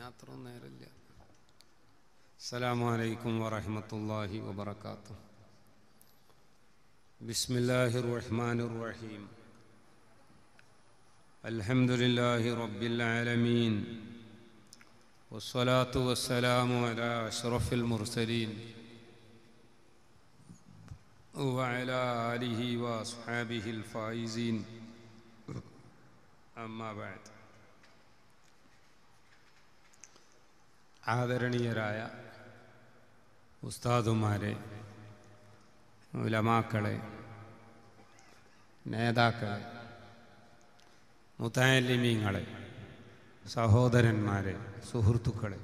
അതിനത്രയും നേരമില്ല അസ്സലാമു അലൈക്കും വറഹ്മത്തുള്ളാഹി വബറകാതുഹു ബിസ്മില്ലാഹിർ റഹ്മാനിർ റഹീം അൽഹംദുലില്ലാഹി റബ്ബിൽ ആലമീൻ والصلاة والسلام على أشرف المرسلين وعلى آله وأصحابه الفائزين أما بعد ആദരണീയരായ ഉസ്താദുമാരെ ഉലമാക്കളെ നേതാക്കളെ മുത്താലിമീങ്ങളെ സഹോദരന്മാരെ സുഹൃത്തുക്കളെ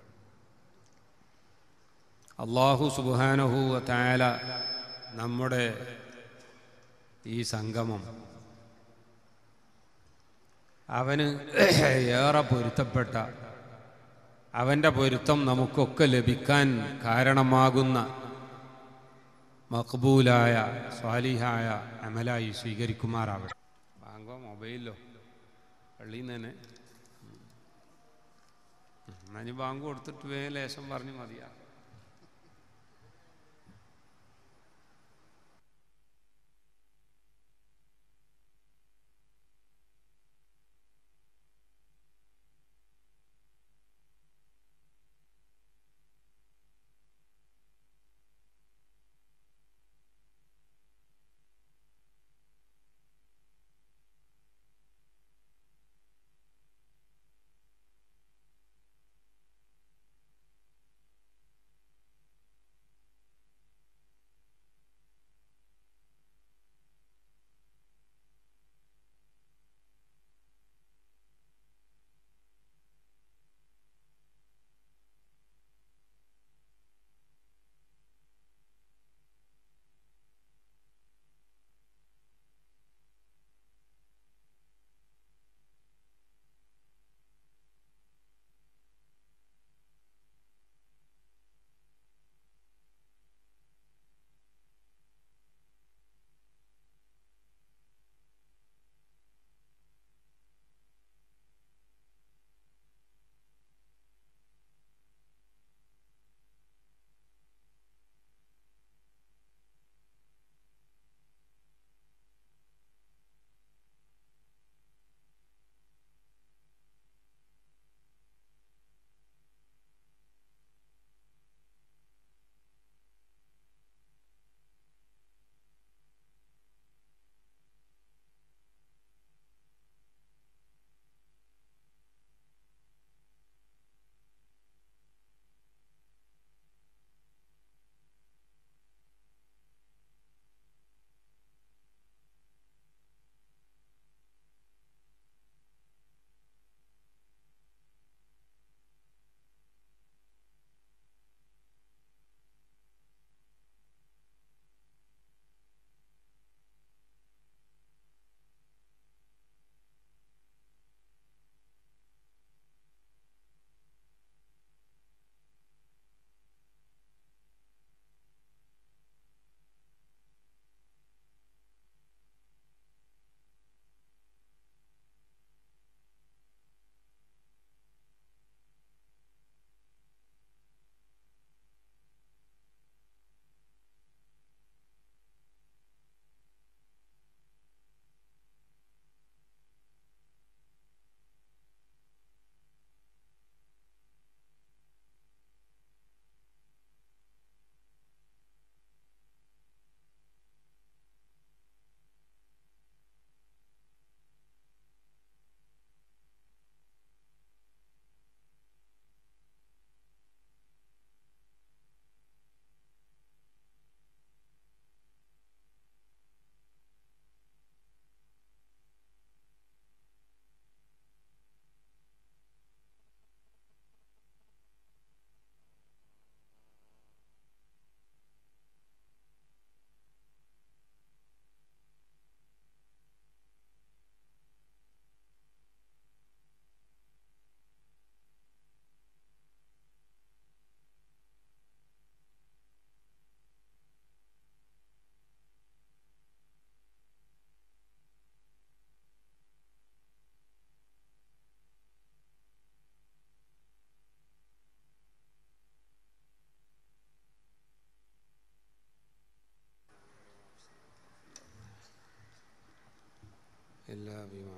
അള്ളാഹു സുബാനഹു തായാല നമ്മുടെ ഈ സംഗമം അവന് ഏറെ പൊരുത്തപ്പെട്ട അവൻ്റെ പൊരുത്തം നമുക്കൊക്കെ ലഭിക്കാൻ കാരണമാകുന്ന മക്ബൂലായ സ്വാലിഹായ അമലായി സ്വീകരിക്കുമാറാവട്ടെ ബാങ്കോ മൊബൈലിലോ പള്ളിയിൽ നിന്ന് തന്നെ എന്നാലും ബാങ്ക് കൊടുത്തിട്ട് വേ ലേശം പറഞ്ഞ് മതിയാ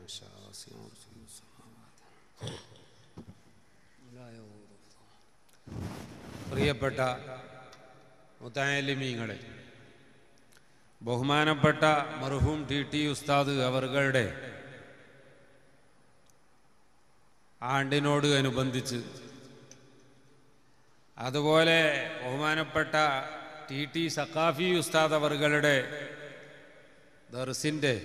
പ്രിയപ്പെട്ട മുത്തായാലിമീങ്ങളെ ബഹുമാനപ്പെട്ട മർഹൂം ടി ടി ഉസ്താദ് അവറുകളുടെ ആണ്ടിനോട് അനുബന്ധിച്ച് അതുപോലെ ബഹുമാനപ്പെട്ട ടി ടി സക്കാഫി ഉസ്താദ് അവറുകളുടെ ദർസിൻ്റെ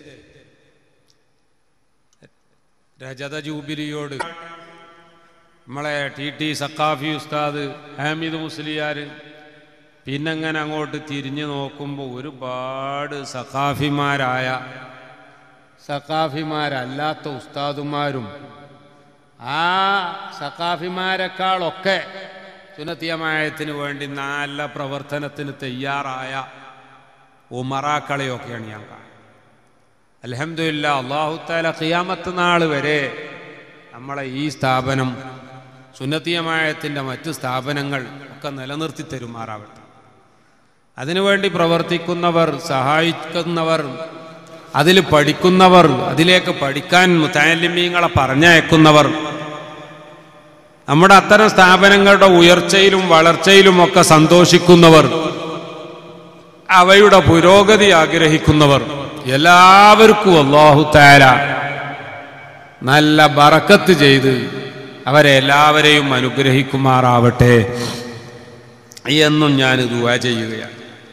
രജത ജൂബിലിയോട് നമ്മളെ ടി ടി സക്കാഫി ഉസ്താദ് ഹാമിദ് മുസ്ലിയാർ പിന്നങ്ങനെ അങ്ങോട്ട് തിരിഞ്ഞു നോക്കുമ്പോൾ ഒരുപാട് സഖാഫിമാരായ സഖാഫിമാരല്ലാത്ത ഉസ്താദുമാരും ആ സഖാഫിമാരെക്കാളൊക്കെ സുനത്തിയമായത്തിന് വേണ്ടി നല്ല പ്രവർത്തനത്തിന് തയ്യാറായ ഉമറാക്കളെയൊക്കെയാണ് ഞാൻ കാണുന്നത് അലഹമില്ല അള്ളാഹുത്താല ഖിയാമത്ത് നാൾ വരെ നമ്മളെ ഈ സ്ഥാപനം സുന്നത്തിയമായത്തിൻ്റെ മറ്റ് സ്ഥാപനങ്ങൾ ഒക്കെ നിലനിർത്തി തരുമാറാവട്ടെ അതിനുവേണ്ടി പ്രവർത്തിക്കുന്നവർ സഹായിക്കുന്നവർ അതിൽ പഠിക്കുന്നവർ അതിലേക്ക് പഠിക്കാൻ മുത്താലിമീങ്ങളെ പറഞ്ഞയക്കുന്നവർ നമ്മുടെ അത്തരം സ്ഥാപനങ്ങളുടെ ഉയർച്ചയിലും വളർച്ചയിലും ഒക്കെ സന്തോഷിക്കുന്നവർ അവയുടെ പുരോഗതി ആഗ്രഹിക്കുന്നവർ എല്ലാവർക്കും അള്ളാഹു താര നല്ല ബറക്കത്ത് ചെയ്ത് അവരെ എല്ലാവരെയും അനുഗ്രഹിക്കുമാറാവട്ടെ എന്നും ഞാൻ ദുവാ ചെയ്യുകയാണ്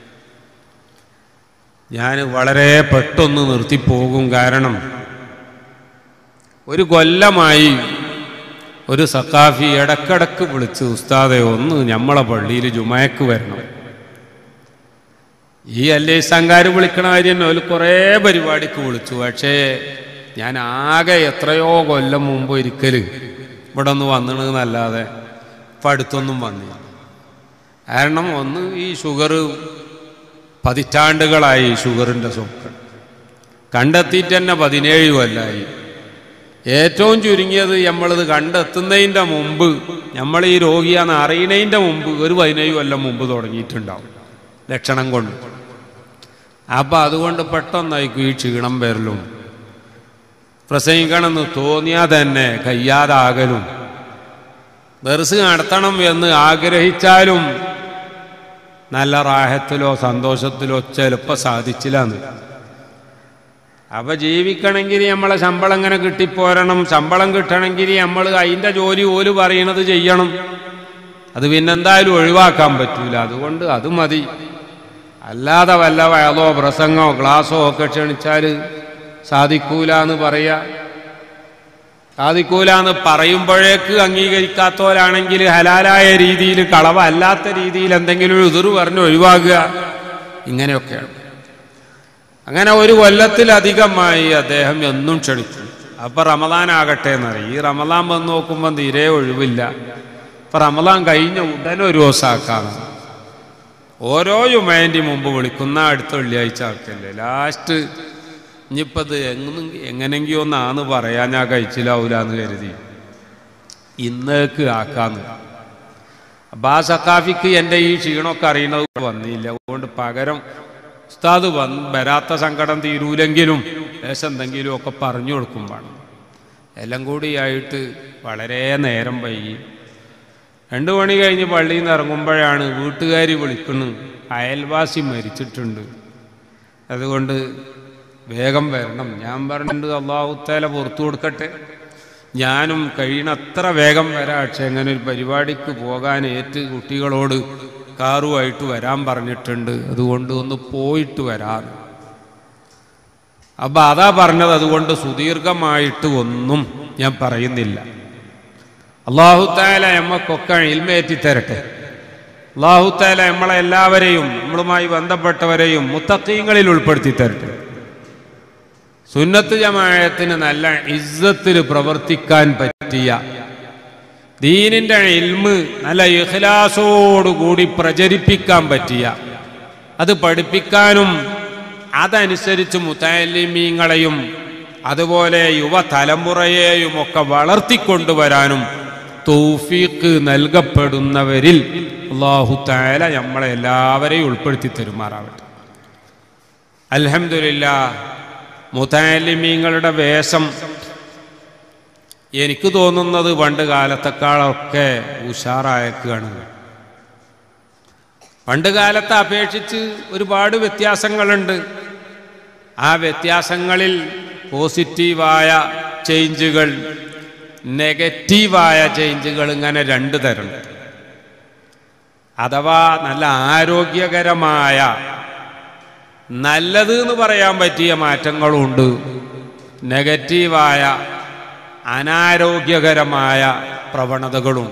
ഞാൻ വളരെ പെട്ടെന്ന് നിർത്തിപ്പോകും കാരണം ഒരു കൊല്ലമായി ഒരു സക്കാഫി ഇടക്കിടക്ക് വിളിച്ച് ഉസ്താദെ ഒന്ന് നമ്മളെ പള്ളിയിൽ ജുമായക്ക് വരണം ഈ അല്ലേ സംഘാർ വിളിക്കണ കാര്യം ഒരു കുറേ പരിപാടിക്ക് വിളിച്ചു പക്ഷേ ഞാൻ ആകെ എത്രയോ കൊല്ലം മുമ്പ് ഒരിക്കൽ ഇവിടെ ഒന്ന് വന്നിണെന്നല്ലാതെ ഇപ്പം അടുത്തൊന്നും വന്നില്ല കാരണം ഒന്ന് ഈ ഷുഗർ പതിറ്റാണ്ടുകളായി ഷുഗറിൻ്റെ സൊക്ക് കണ്ടെത്തിയിട്ട് തന്നെ പതിനേഴ് കൊല്ലമായി ഏറ്റവും ചുരുങ്ങിയത് നമ്മളിത് കണ്ടെത്തുന്നതിൻ്റെ മുമ്പ് നമ്മൾ ഈ രോഗിയാന്ന് അറിയണതിൻ്റെ മുമ്പ് ഒരു പതിനേഴ് കൊല്ലം മുമ്പ് തുടങ്ങിയിട്ടുണ്ടാവും ലക്ഷണം കൊണ്ട് അപ്പം അതുകൊണ്ട് പെട്ടെന്നായിരിക്കും ഈ ക്ഷീണം വരലും പ്രസംഗിക്കണമെന്ന് തോന്നിയാൽ തന്നെ കയ്യാതാകലും ദർസ് നടത്തണം എന്ന് ആഗ്രഹിച്ചാലും നല്ല റാഹത്തിലോ സന്തോഷത്തിലോ ചിലപ്പോൾ സാധിച്ചില്ലാന്ന് അപ്പൊ ജീവിക്കണമെങ്കിൽ നമ്മളെ ശമ്പളം ഇങ്ങനെ കിട്ടിപ്പോരണം ശമ്പളം കിട്ടണമെങ്കിൽ നമ്മൾ അതിൻ്റെ ജോലി ഓല് പറയണത് ചെയ്യണം അത് പിന്നെന്തായാലും ഒഴിവാക്കാൻ പറ്റൂല അതുകൊണ്ട് അത് മതി അല്ലാതെ വല്ല വയലോ പ്രസംഗമോ ക്ലാസ്സോ ഒക്കെ ക്ഷണിച്ചാൽ സാധിക്കൂല എന്ന് പറയാ സാധിക്കൂല എന്ന് പറയുമ്പോഴേക്ക് അംഗീകരിക്കാത്തവരാണെങ്കിൽ ഹലാലായ രീതിയിൽ കളവല്ലാത്ത രീതിയിൽ എന്തെങ്കിലും ഒരു എതിർ പറഞ്ഞ് ഒഴിവാക്കുക ഇങ്ങനെയൊക്കെയാണ് അങ്ങനെ ഒരു കൊല്ലത്തിലധികമായി അദ്ദേഹം എന്നും ക്ഷണിച്ചു അപ്പൊ റമദാൻ ആകട്ടെ എന്നറിയും ഈ റമദാൻ വന്ന് നോക്കുമ്പോൾ തീരെ ഒഴിവില്ല ഇപ്പൊ റമദാൻ കഴിഞ്ഞ ഉടനെ ഒരു ദിവസമാക്കാണ് ഓരോ യുമേൻ്റെ മുമ്പ് വിളിക്കുന്ന അടുത്ത വെള്ളിയാഴ്ച ആക്കല്ലേ ലാസ്റ്റ് ഇനിയിപ്പോൾ ഇത് എങ്ങനെ എങ്ങനെങ്കിലും ഒന്നാന്ന് പറയാൻ ഞാൻ കഴിച്ചില്ലാവൂല എന്ന് കരുതി ഇന്നേക്ക് ആക്കാന്ന് അപ്പം ആ സക്കാഫിക്ക് എൻ്റെ ഈ ക്ഷീണമൊക്കെ അറിയണത് വന്നില്ല അതുകൊണ്ട് പകരം ഉസ്താദ് വന്ന് വരാത്ത സങ്കടം തീരൂലെങ്കിലും ലേശം എന്തെങ്കിലും ഒക്കെ പറഞ്ഞു കൊടുക്കും വേണം എല്ലാം കൂടിയായിട്ട് വളരെ നേരം വൈകി രണ്ടു മണി കഴിഞ്ഞ് പള്ളിയിൽ നിന്ന് ഇറങ്ങുമ്പോഴാണ് വീട്ടുകാർ വിളിക്കുന്നു അയൽവാസി മരിച്ചിട്ടുണ്ട് അതുകൊണ്ട് വേഗം വരണം ഞാൻ പറഞ്ഞിട്ടുണ്ട് അള്ളാഹുത്തേല പുറത്തു കൊടുക്കട്ടെ ഞാനും കഴിയണത്ര വേഗം വരാം പക്ഷെ അങ്ങനെ ഒരു പരിപാടിക്ക് പോകാൻ ഏറ്റ് കുട്ടികളോട് കാറുമായിട്ട് വരാൻ പറഞ്ഞിട്ടുണ്ട് അതുകൊണ്ട് ഒന്ന് പോയിട്ട് വരാം അപ്പൊ അതാ പറഞ്ഞത് അതുകൊണ്ട് സുദീർഘമായിട്ട് ഒന്നും ഞാൻ പറയുന്നില്ല അള്ളാഹുത്താല എമ്മക്കൊക്കെ ഇൽമേറ്റി തരട്ടെ അള്ളാഹുത്താല നമ്മളെ എല്ലാവരെയും നമ്മളുമായി ബന്ധപ്പെട്ടവരെയും മുത്തക്കീങ്ങളിൽ ഉൾപ്പെടുത്തി തരട്ടെ സുന്നത്ത് ജമായത്തിന് നല്ല ഇസ്സത്തിൽ പ്രവർത്തിക്കാൻ പറ്റിയ ദീനിന്റെ ഇൽമ് നല്ല ഇഖ്ലാസോടുകൂടി പ്രചരിപ്പിക്കാൻ പറ്റിയ അത് പഠിപ്പിക്കാനും അതനുസരിച്ച് മുത്തലിമീങ്ങളെയും അതുപോലെ യുവതലമുറയെയും ഒക്കെ വളർത്തിക്കൊണ്ടുവരാനും തൗഫീഖ് നൽകപ്പെടുന്നവരിൽ അള്ളാഹു താല നമ്മളെ എല്ലാവരെയും ഉൾപ്പെടുത്തി തരുമാറാവട്ടെ അൽഹംദുലില്ലാ മുതാലിമീങ്ങളുടെ വേഷം എനിക്ക് തോന്നുന്നത് പണ്ട് കാലത്തെക്കാളൊക്കെ ഉഷാറായേക്കാണ് പണ്ട് കാലത്തെ അപേക്ഷിച്ച് ഒരുപാട് വ്യത്യാസങ്ങളുണ്ട് ആ വ്യത്യാസങ്ങളിൽ പോസിറ്റീവായ ചേഞ്ചുകൾ നെഗറ്റീവായ ചേഞ്ചുകൾ ഇങ്ങനെ രണ്ട് തരമുണ്ട് അഥവാ നല്ല ആരോഗ്യകരമായ നല്ലത് എന്ന് പറയാൻ പറ്റിയ മാറ്റങ്ങളുണ്ട് നെഗറ്റീവായ അനാരോഗ്യകരമായ പ്രവണതകളും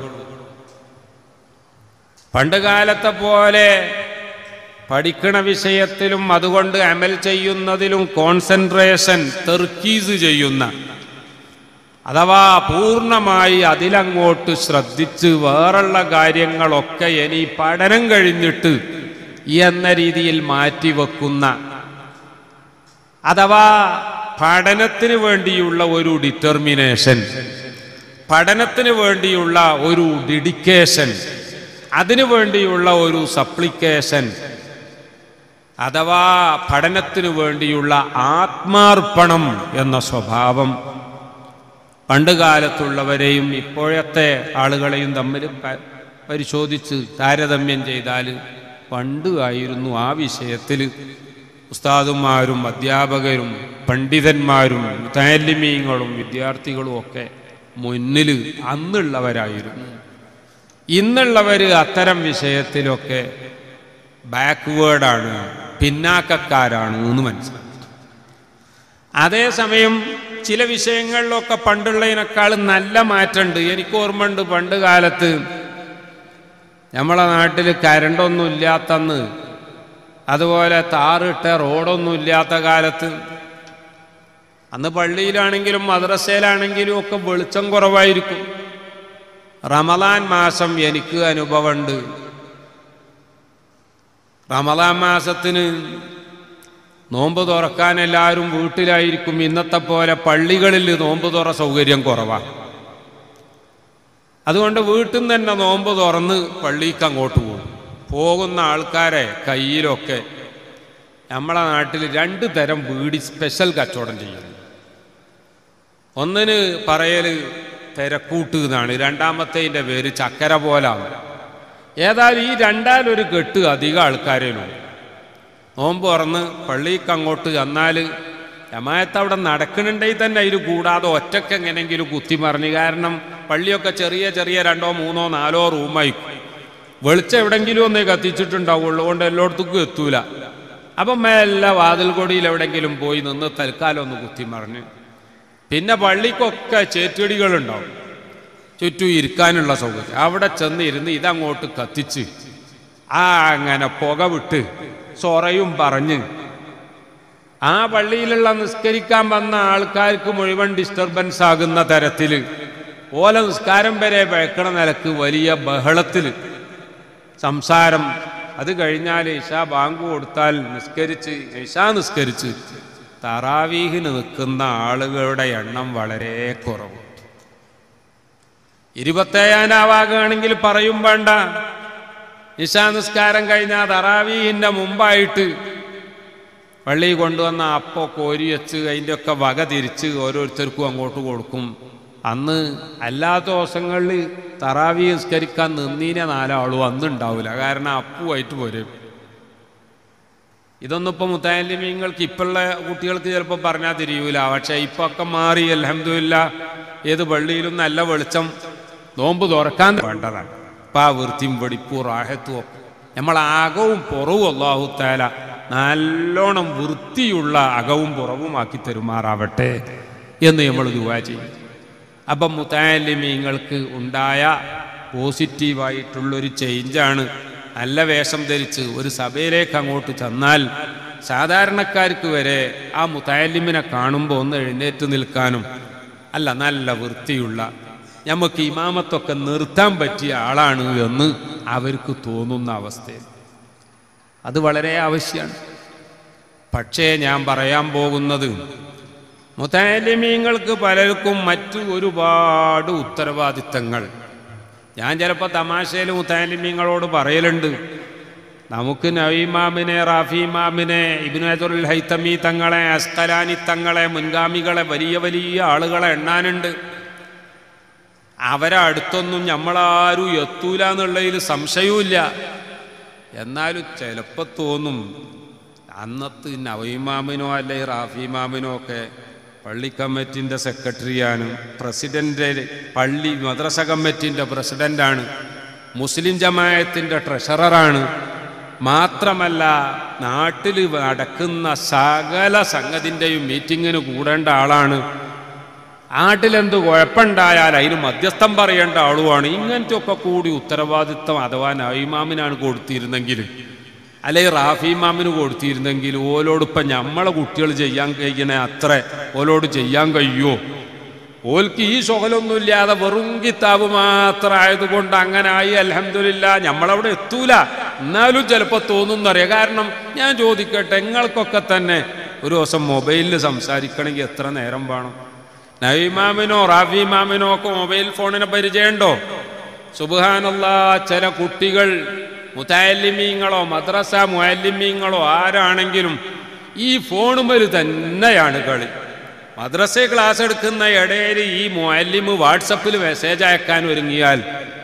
പണ്ട് കാലത്തെ പോലെ പഠിക്കണ വിഷയത്തിലും അതുകൊണ്ട് അമൽ ചെയ്യുന്നതിലും കോൺസെൻട്രേഷൻ തെർക്കീസ് ചെയ്യുന്ന അഥവാ പൂർണ്ണമായി അതിലങ്ങോട്ട് ശ്രദ്ധിച്ച് വേറുള്ള കാര്യങ്ങളൊക്കെ ഇനി പഠനം കഴിഞ്ഞിട്ട് എന്ന രീതിയിൽ മാറ്റിവെക്കുന്ന അഥവാ പഠനത്തിന് വേണ്ടിയുള്ള ഒരു ഡിറ്റർമിനേഷൻ പഠനത്തിന് വേണ്ടിയുള്ള ഒരു ഡെഡിക്കേഷൻ അതിനു വേണ്ടിയുള്ള ഒരു സപ്ലിക്കേഷൻ അഥവാ പഠനത്തിനു വേണ്ടിയുള്ള ആത്മാർപ്പണം എന്ന സ്വഭാവം പണ്ട് കാലത്തുള്ളവരെയും ഇപ്പോഴത്തെ ആളുകളെയും തമ്മിൽ പ- പരിശോധിച്ച് താരതമ്യം ചെയ്താൽ പണ്ട് ആയിരുന്നു ആ വിഷയത്തിൽ ഉസ്താദുമാരും അധ്യാപകരും പണ്ഡിതന്മാരും താലിമീങ്ങളും വിദ്യാർത്ഥികളും ഒക്കെ മുന്നിൽ അന്നുള്ളവരായിരുന്നു ഇന്നുള്ളവർ അത്തരം വിഷയത്തിലൊക്കെ ബാക്ക്വേർഡാണ് പിന്നാക്കക്കാരാണ് എന്ന് മനസ്സിലാക്കി അതേസമയം ചില വിഷയങ്ങളിലൊക്കെ പണ്ടുള്ളതിനേക്കാൾ നല്ല മാറ്റമുണ്ട് എനിക്ക് ഓർമ്മയുണ്ട് പണ്ട് കാലത്ത് നമ്മളെ നാട്ടിൽ കരണ്ടൊന്നും ഇല്ലാത്തന്ന് അതുപോലെ താറിട്ട റോഡൊന്നും ഇല്ലാത്ത കാലത്ത് അന്ന് പള്ളിയിലാണെങ്കിലും മദ്രസയിലാണെങ്കിലും ഒക്കെ വെളിച്ചം കുറവായിരിക്കും റമദാൻ മാസം എനിക്ക് അനുഭവമുണ്ട് റമദാൻ മാസത്തിന് നോമ്പ് തുറക്കാൻ എല്ലാവരും വീട്ടിലായിരിക്കും ഇന്നത്തെ പോലെ പള്ളികളിൽ നോമ്പ് തുറ സൗകര്യം കുറവാണ് അതുകൊണ്ട് വീട്ടിൽ നിന്ന് തന്നെ നോമ്പ് തുറന്ന് പള്ളിക്ക് അങ്ങോട്ട് പോകും പോകുന്ന ആൾക്കാരെ കയ്യിലൊക്കെ നമ്മളെ നാട്ടിൽ രണ്ട് തരം വീടി സ്പെഷ്യൽ കച്ചവടം ചെയ്യുന്നു ഒന്നിന് പറയൽ തിരക്കൂട്ട് എന്നാണ് രണ്ടാമത്തേതിൻ്റെ പേര് ചക്കര പോലാണ് ഏതായാലും ഈ രണ്ടാലൊരു കെട്ട് അധികം ആൾക്കാരേനു നോമ്പ് തുറന്ന് പള്ളിക്ക് അങ്ങോട്ട് ചെന്നാൽ ജമായത്ത് അവിടെ നടക്കണുണ്ടെങ്കിൽ തന്നെ അതിൽ കൂടാതെ ഒറ്റക്ക് എങ്ങനെയെങ്കിലും കുത്തിമറിഞ്ഞ് കാരണം പള്ളിയൊക്കെ ചെറിയ ചെറിയ രണ്ടോ മൂന്നോ നാലോ റൂമായി വെളിച്ചം എവിടെങ്കിലും ഒന്നേ കത്തിച്ചിട്ടുണ്ടാവുള്ളൂ കൊണ്ട് എല്ലായിടത്തേക്കും എത്തൂല അപ്പം മേലെ വാതിൽ കൊടിയിൽ എവിടെങ്കിലും പോയി നിന്ന് തൽക്കാലം ഒന്ന് കുത്തിമറിഞ്ഞ് പിന്നെ പള്ളിക്കൊക്കെ ചേറ്റടികളുണ്ടാവും ചുറ്റും ഇരിക്കാനുള്ള സൗകര്യം അവിടെ ചെന്ന് ഇരുന്ന് ഇതങ്ങോട്ട് കത്തിച്ച് ആ അങ്ങനെ പുക വിട്ട് സൊറയും പറഞ്ഞ് ആ പള്ളിയിലുള്ള നിസ്കരിക്കാൻ വന്ന ആൾക്കാർക്ക് മുഴുവൻ ഡിസ്റ്റർബൻസ് ആകുന്ന തരത്തിൽ ഓല നിസ്കാരം വരെ വെക്കണ നിലക്ക് വലിയ ബഹളത്തിൽ സംസാരം അത് കഴിഞ്ഞാൽ ഇഷാ ബാങ്ക് കൊടുത്താൽ നിസ്കരിച്ച് ഇഷാ നിസ്കരിച്ച് തറാവീഹിന് നിൽക്കുന്ന ആളുകളുടെ എണ്ണം വളരെ കുറവ് ഇരുപത്തേഴാനാവാകുകയാണെങ്കിൽ പറയും വേണ്ട ഇശാ നിസ്കാരം കഴിഞ്ഞാൽ തറാവീഹിൻ്റെ മുമ്പായിട്ട് പള്ളി കൊണ്ടുവന്ന അപ്പോ കോരി വെച്ച് അതിൻ്റെ ഒക്കെ വക തിരിച്ച് ഓരോരുത്തർക്കും അങ്ങോട്ട് കൊടുക്കും അന്ന് അല്ലാത്ത ദിവസങ്ങളിൽ തറാവി നിസ്കരിക്കാൻ നിന്നീനെ നാലാളും അന്ന് ഉണ്ടാവില്ല കാരണം അപ്പുമായിട്ട് പോരും ഇതൊന്നും ഇപ്പം മുത്താലിമീങ്ങൾക്ക് ഇപ്പോഴുള്ള കുട്ടികൾക്ക് ചിലപ്പോൾ പറഞ്ഞാൽ തിരിയൂല പക്ഷേ ഇപ്പൊ ഒക്കെ മാറി അലഹമില്ല ഏത് പള്ളിയിലും നല്ല വെളിച്ചം നോമ്പ് തുറക്കാൻ വേണ്ടതാണ് ഇപ്പം ആ വൃത്തിയും വെടിപ്പും റാഹത്തും ഒക്കെ നമ്മൾ അകവും പുറവും അള്ളാഹു താല നല്ലോണം വൃത്തിയുള്ള അകവും പുറവുമാക്കി തരുമാറാവട്ടെ എന്ന് നമ്മൾ ദുവാ ചെയ്യും അപ്പം മുത്താലിമീങ്ങൾക്ക് ഉണ്ടായ പോസിറ്റീവായിട്ടുള്ളൊരു ചേഞ്ചാണ് നല്ല വേഷം ധരിച്ച് ഒരു സഭയിലേക്ക് അങ്ങോട്ട് ചെന്നാൽ സാധാരണക്കാർക്ക് വരെ ആ മുത്താലിമിനെ കാണുമ്പോൾ ഒന്ന് എഴുന്നേറ്റ് നിൽക്കാനും അല്ല നല്ല വൃത്തിയുള്ള നമുക്ക് ഇമാമത്തൊക്കെ നിർത്താൻ പറ്റിയ ആളാണ് എന്ന് അവർക്ക് തോന്നുന്ന അവസ്ഥയിൽ അത് വളരെ ആവശ്യമാണ് പക്ഷേ ഞാൻ പറയാൻ പോകുന്നത് മുത്താലിമീങ്ങൾക്ക് പലർക്കും മറ്റു ഒരുപാട് ഉത്തരവാദിത്തങ്ങൾ ഞാൻ ചിലപ്പോൾ തമാശയിൽ മുത്താലിമീങ്ങളോട് പറയലുണ്ട് നമുക്ക് നവീമാമിനെ റാഫിമാമിനെ ഇബിനുൽ ഹൈത്തമി തങ്ങളെ അസ്കലാനി തങ്ങളെ മുൻഗാമികളെ വലിയ വലിയ ആളുകളെ എണ്ണാനുണ്ട് അവരെ അടുത്തൊന്നും നമ്മളാരും എത്തൂല എന്നുള്ളതിൽ സംശയവുമില്ല എന്നാലും ചിലപ്പോൾ തോന്നും അന്നത്തെ നവീമാമിനോ അല്ലെ റാഫിമാമിനോ ഒക്കെ പള്ളി കമ്മിറ്റിൻ്റെ സെക്രട്ടറിയാണ് പ്രസിഡൻ്റ് പള്ളി മദ്രസ കമ്മിറ്റിൻ്റെ പ്രസിഡൻ്റാണ് മുസ്ലിം ജമായത്തിൻ്റെ ട്രഷററാണ് മാത്രമല്ല നാട്ടിൽ നടക്കുന്ന സകല സംഗതിൻ്റെയും മീറ്റിങ്ങിന് കൂടേണ്ട ആളാണ് നാട്ടിലെന്ത് കുഴപ്പമുണ്ടായാൽ അതിന് മധ്യസ്ഥം പറയേണ്ട ആളുമാണ് ഇങ്ങനത്തെ ഒക്കെ കൂടി ഉത്തരവാദിത്വം അഥവാ നൈമാമിനാണ് കൊടുത്തിരുന്നെങ്കിൽ അല്ലെങ്കിൽ റാഫി ഇമാമിന് കൊടുത്തിരുന്നെങ്കിൽ ഓലോടിപ്പം നമ്മളെ കുട്ടികൾ ചെയ്യാൻ കഴിയണേ അത്ര ഓലോട് ചെയ്യാൻ കഴിയുമോ ഓൽക്ക് ഈ ശുകലൊന്നുമില്ലാതെ വെറും കിതാബ് മാത്രം ആയതുകൊണ്ട് അങ്ങനെ ആയി അലഹമില്ല നമ്മളവിടെ എത്തൂല എന്നാലും ചിലപ്പോൾ തോന്നുന്നറിയാം കാരണം ഞാൻ ചോദിക്കട്ടെ നിങ്ങൾക്കൊക്കെ തന്നെ ഒരു ദിവസം മൊബൈലിൽ സംസാരിക്കണമെങ്കിൽ എത്ര നേരം വേണം നൈമാമിനോ റാഫി ഇമാമിനോ ഒക്കെ മൊബൈൽ ഫോണിനെ പരിചയമുണ്ടോ സുബാനല്ല ചില കുട്ടികൾ മുത്താലിമീങ്ങളോ മദ്രസ മുഅല്ലിമീങ്ങളോ ആരാണെങ്കിലും ഈ ഫോണുമൽ തന്നെയാണ് കളി മദ്രസ ക്ലാസ് എടുക്കുന്ന ഇടയിൽ ഈ മുഅല്ലിമ് വാട്സപ്പിൽ മെസ്സേജ് അയക്കാൻ ഒരുങ്ങിയാൽ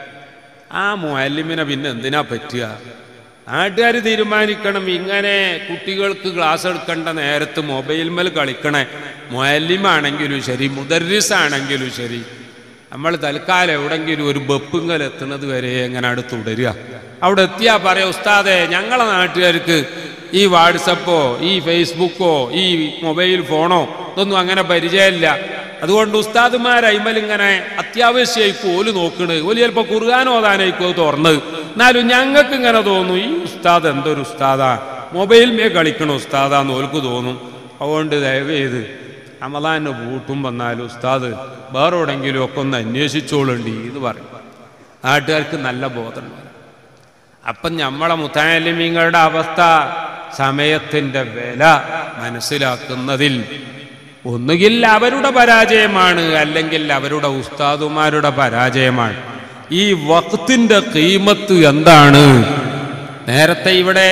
ആ മുഅല്ലിമിനെ പിന്നെ എന്തിനാ പറ്റുക നാട്ടുകാർ തീരുമാനിക്കണം ഇങ്ങനെ കുട്ടികൾക്ക് ക്ലാസ് എടുക്കേണ്ട നേരത്ത് മൊബൈൽമേൽ കളിക്കണേ മുഅല്ലിമാണെങ്കിലും ശരി മുദർരിസ് ആണെങ്കിലും ശരി നമ്മൾ തൽക്കാലം എവിടെങ്കിലും ഒരു ബെപ്പിങ്ങൽ എത്തുന്നത് വരെ എങ്ങനെ അടുത്ത് തുടരുക അവിടെ എത്തിയാ പറയാ ഉസ്താദെ ഞങ്ങളെ നാട്ടുകാർക്ക് ഈ വാട്സപ്പോ ഈ ഫേസ്ബുക്കോ ഈ മൊബൈൽ ഫോണോ ഇതൊന്നും അങ്ങനെ പരിചയമില്ല അതുകൊണ്ട് ഉസ്താദുമാർ അയിമൽ ഇങ്ങനെ അത്യാവശ്യമായി ഓല് നോക്കണ് ഓല് ചിലപ്പോൾ കുറുകാൻ ഓതാനായിരിക്കും അത് തുറന്നത് എന്നാലും ഞങ്ങൾക്ക് ഇങ്ങനെ തോന്നും ഈ ഉസ്താദ് എന്തൊരു ഉസ്താദാ മൊബൈൽ മേ കളിക്കണ ഉസ്താദാന്ന് ഓൽക്ക് തോന്നും അതുകൊണ്ട് ദയവ് ചെയ്ത് അമലാന് പൂട്ടും വന്നാലും ഉസ്താദ് വേറെ എവിടെങ്കിലും ഒക്കെ ഒന്ന് അന്വേഷിച്ചോളുണ്ടി എന്ന് പറയും നാട്ടുകാർക്ക് നല്ല ബോധമുണ്ട് അപ്പം നമ്മളെ മുത്താലിമീങ്ങളുടെ അവസ്ഥ സമയത്തിൻ്റെ വില മനസ്സിലാക്കുന്നതിൽ ഒന്നുകിൽ അവരുടെ പരാജയമാണ് അല്ലെങ്കിൽ അവരുടെ ഉസ്താദുമാരുടെ പരാജയമാണ് ഈ വക്തിൻ്റെ കീമത്ത് എന്താണ് നേരത്തെ ഇവിടെ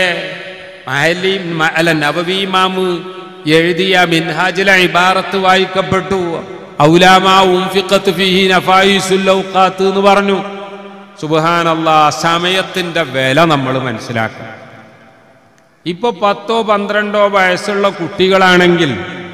മഹലി മ- അല്ല നവവീമാമ് എഴുതിയ മിൻഹാജിലെ ഇബാറത്ത് വായിക്കപ്പെട്ടു ഔലാമാ ഉംഫിഖത്ത് ഫീഹി നഫായിസുൽ ഔഖാത്ത് എന്ന് പറഞ്ഞു സുബ്ഹാനല്ലാ സമയത്തിന്റെ വില നമ്മൾ മനസ്സിലാക്കണം ഇപ്പൊ പത്തോ പന്ത്രണ്ടോ വയസ്സുള്ള കുട്ടികളാണെങ്കിൽ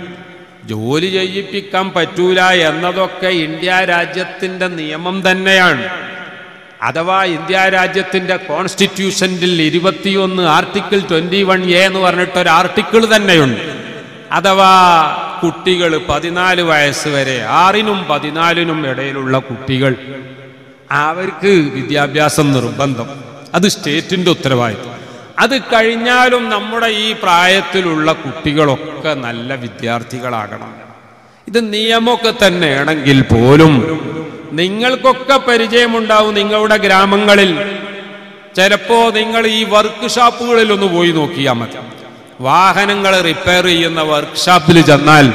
ജോലി ചെയ്യിപ്പിക്കാൻ പറ്റൂല എന്നതൊക്കെ ഇന്ത്യ രാജ്യത്തിന്റെ നിയമം തന്നെയാണ് അഥവാ ഇന്ത്യ രാജ്യത്തിന്റെ കോൺസ്റ്റിറ്റ്യൂഷനിൽ ഇരുപത്തിയൊന്ന് ആർട്ടിക്കിൾ ട്വന്റി വൺ എ എന്ന് പറഞ്ഞിട്ട് ഒരു ആർട്ടിക്കിൾ തന്നെയുണ്ട് അഥവാ കുട്ടികൾ പതിനാല് വയസ്സ് വരെ ആറിനും പതിനാലിനും ഇടയിലുള്ള കുട്ടികൾ അവർക്ക് വിദ്യാഭ്യാസം നിർബന്ധം അത് സ്റ്റേറ്റിന്റെ ഉത്തരവാദിത്വം അത് കഴിഞ്ഞാലും നമ്മുടെ ഈ പ്രായത്തിലുള്ള കുട്ടികളൊക്കെ നല്ല വിദ്യാർത്ഥികളാകണം ഇത് നിയമമൊക്കെ തന്നെയാണെങ്കിൽ പോലും നിങ്ങൾക്കൊക്കെ പരിചയമുണ്ടാവും നിങ്ങളുടെ ഗ്രാമങ്ങളിൽ ചിലപ്പോ നിങ്ങൾ ഈ വർക്ക് ഷാപ്പുകളിൽ ഒന്ന് പോയി നോക്കിയാൽ മതി വാഹനങ്ങൾ റിപ്പയർ ചെയ്യുന്ന വർക്ക്ഷോപ്പിൽ ചെന്നാൽ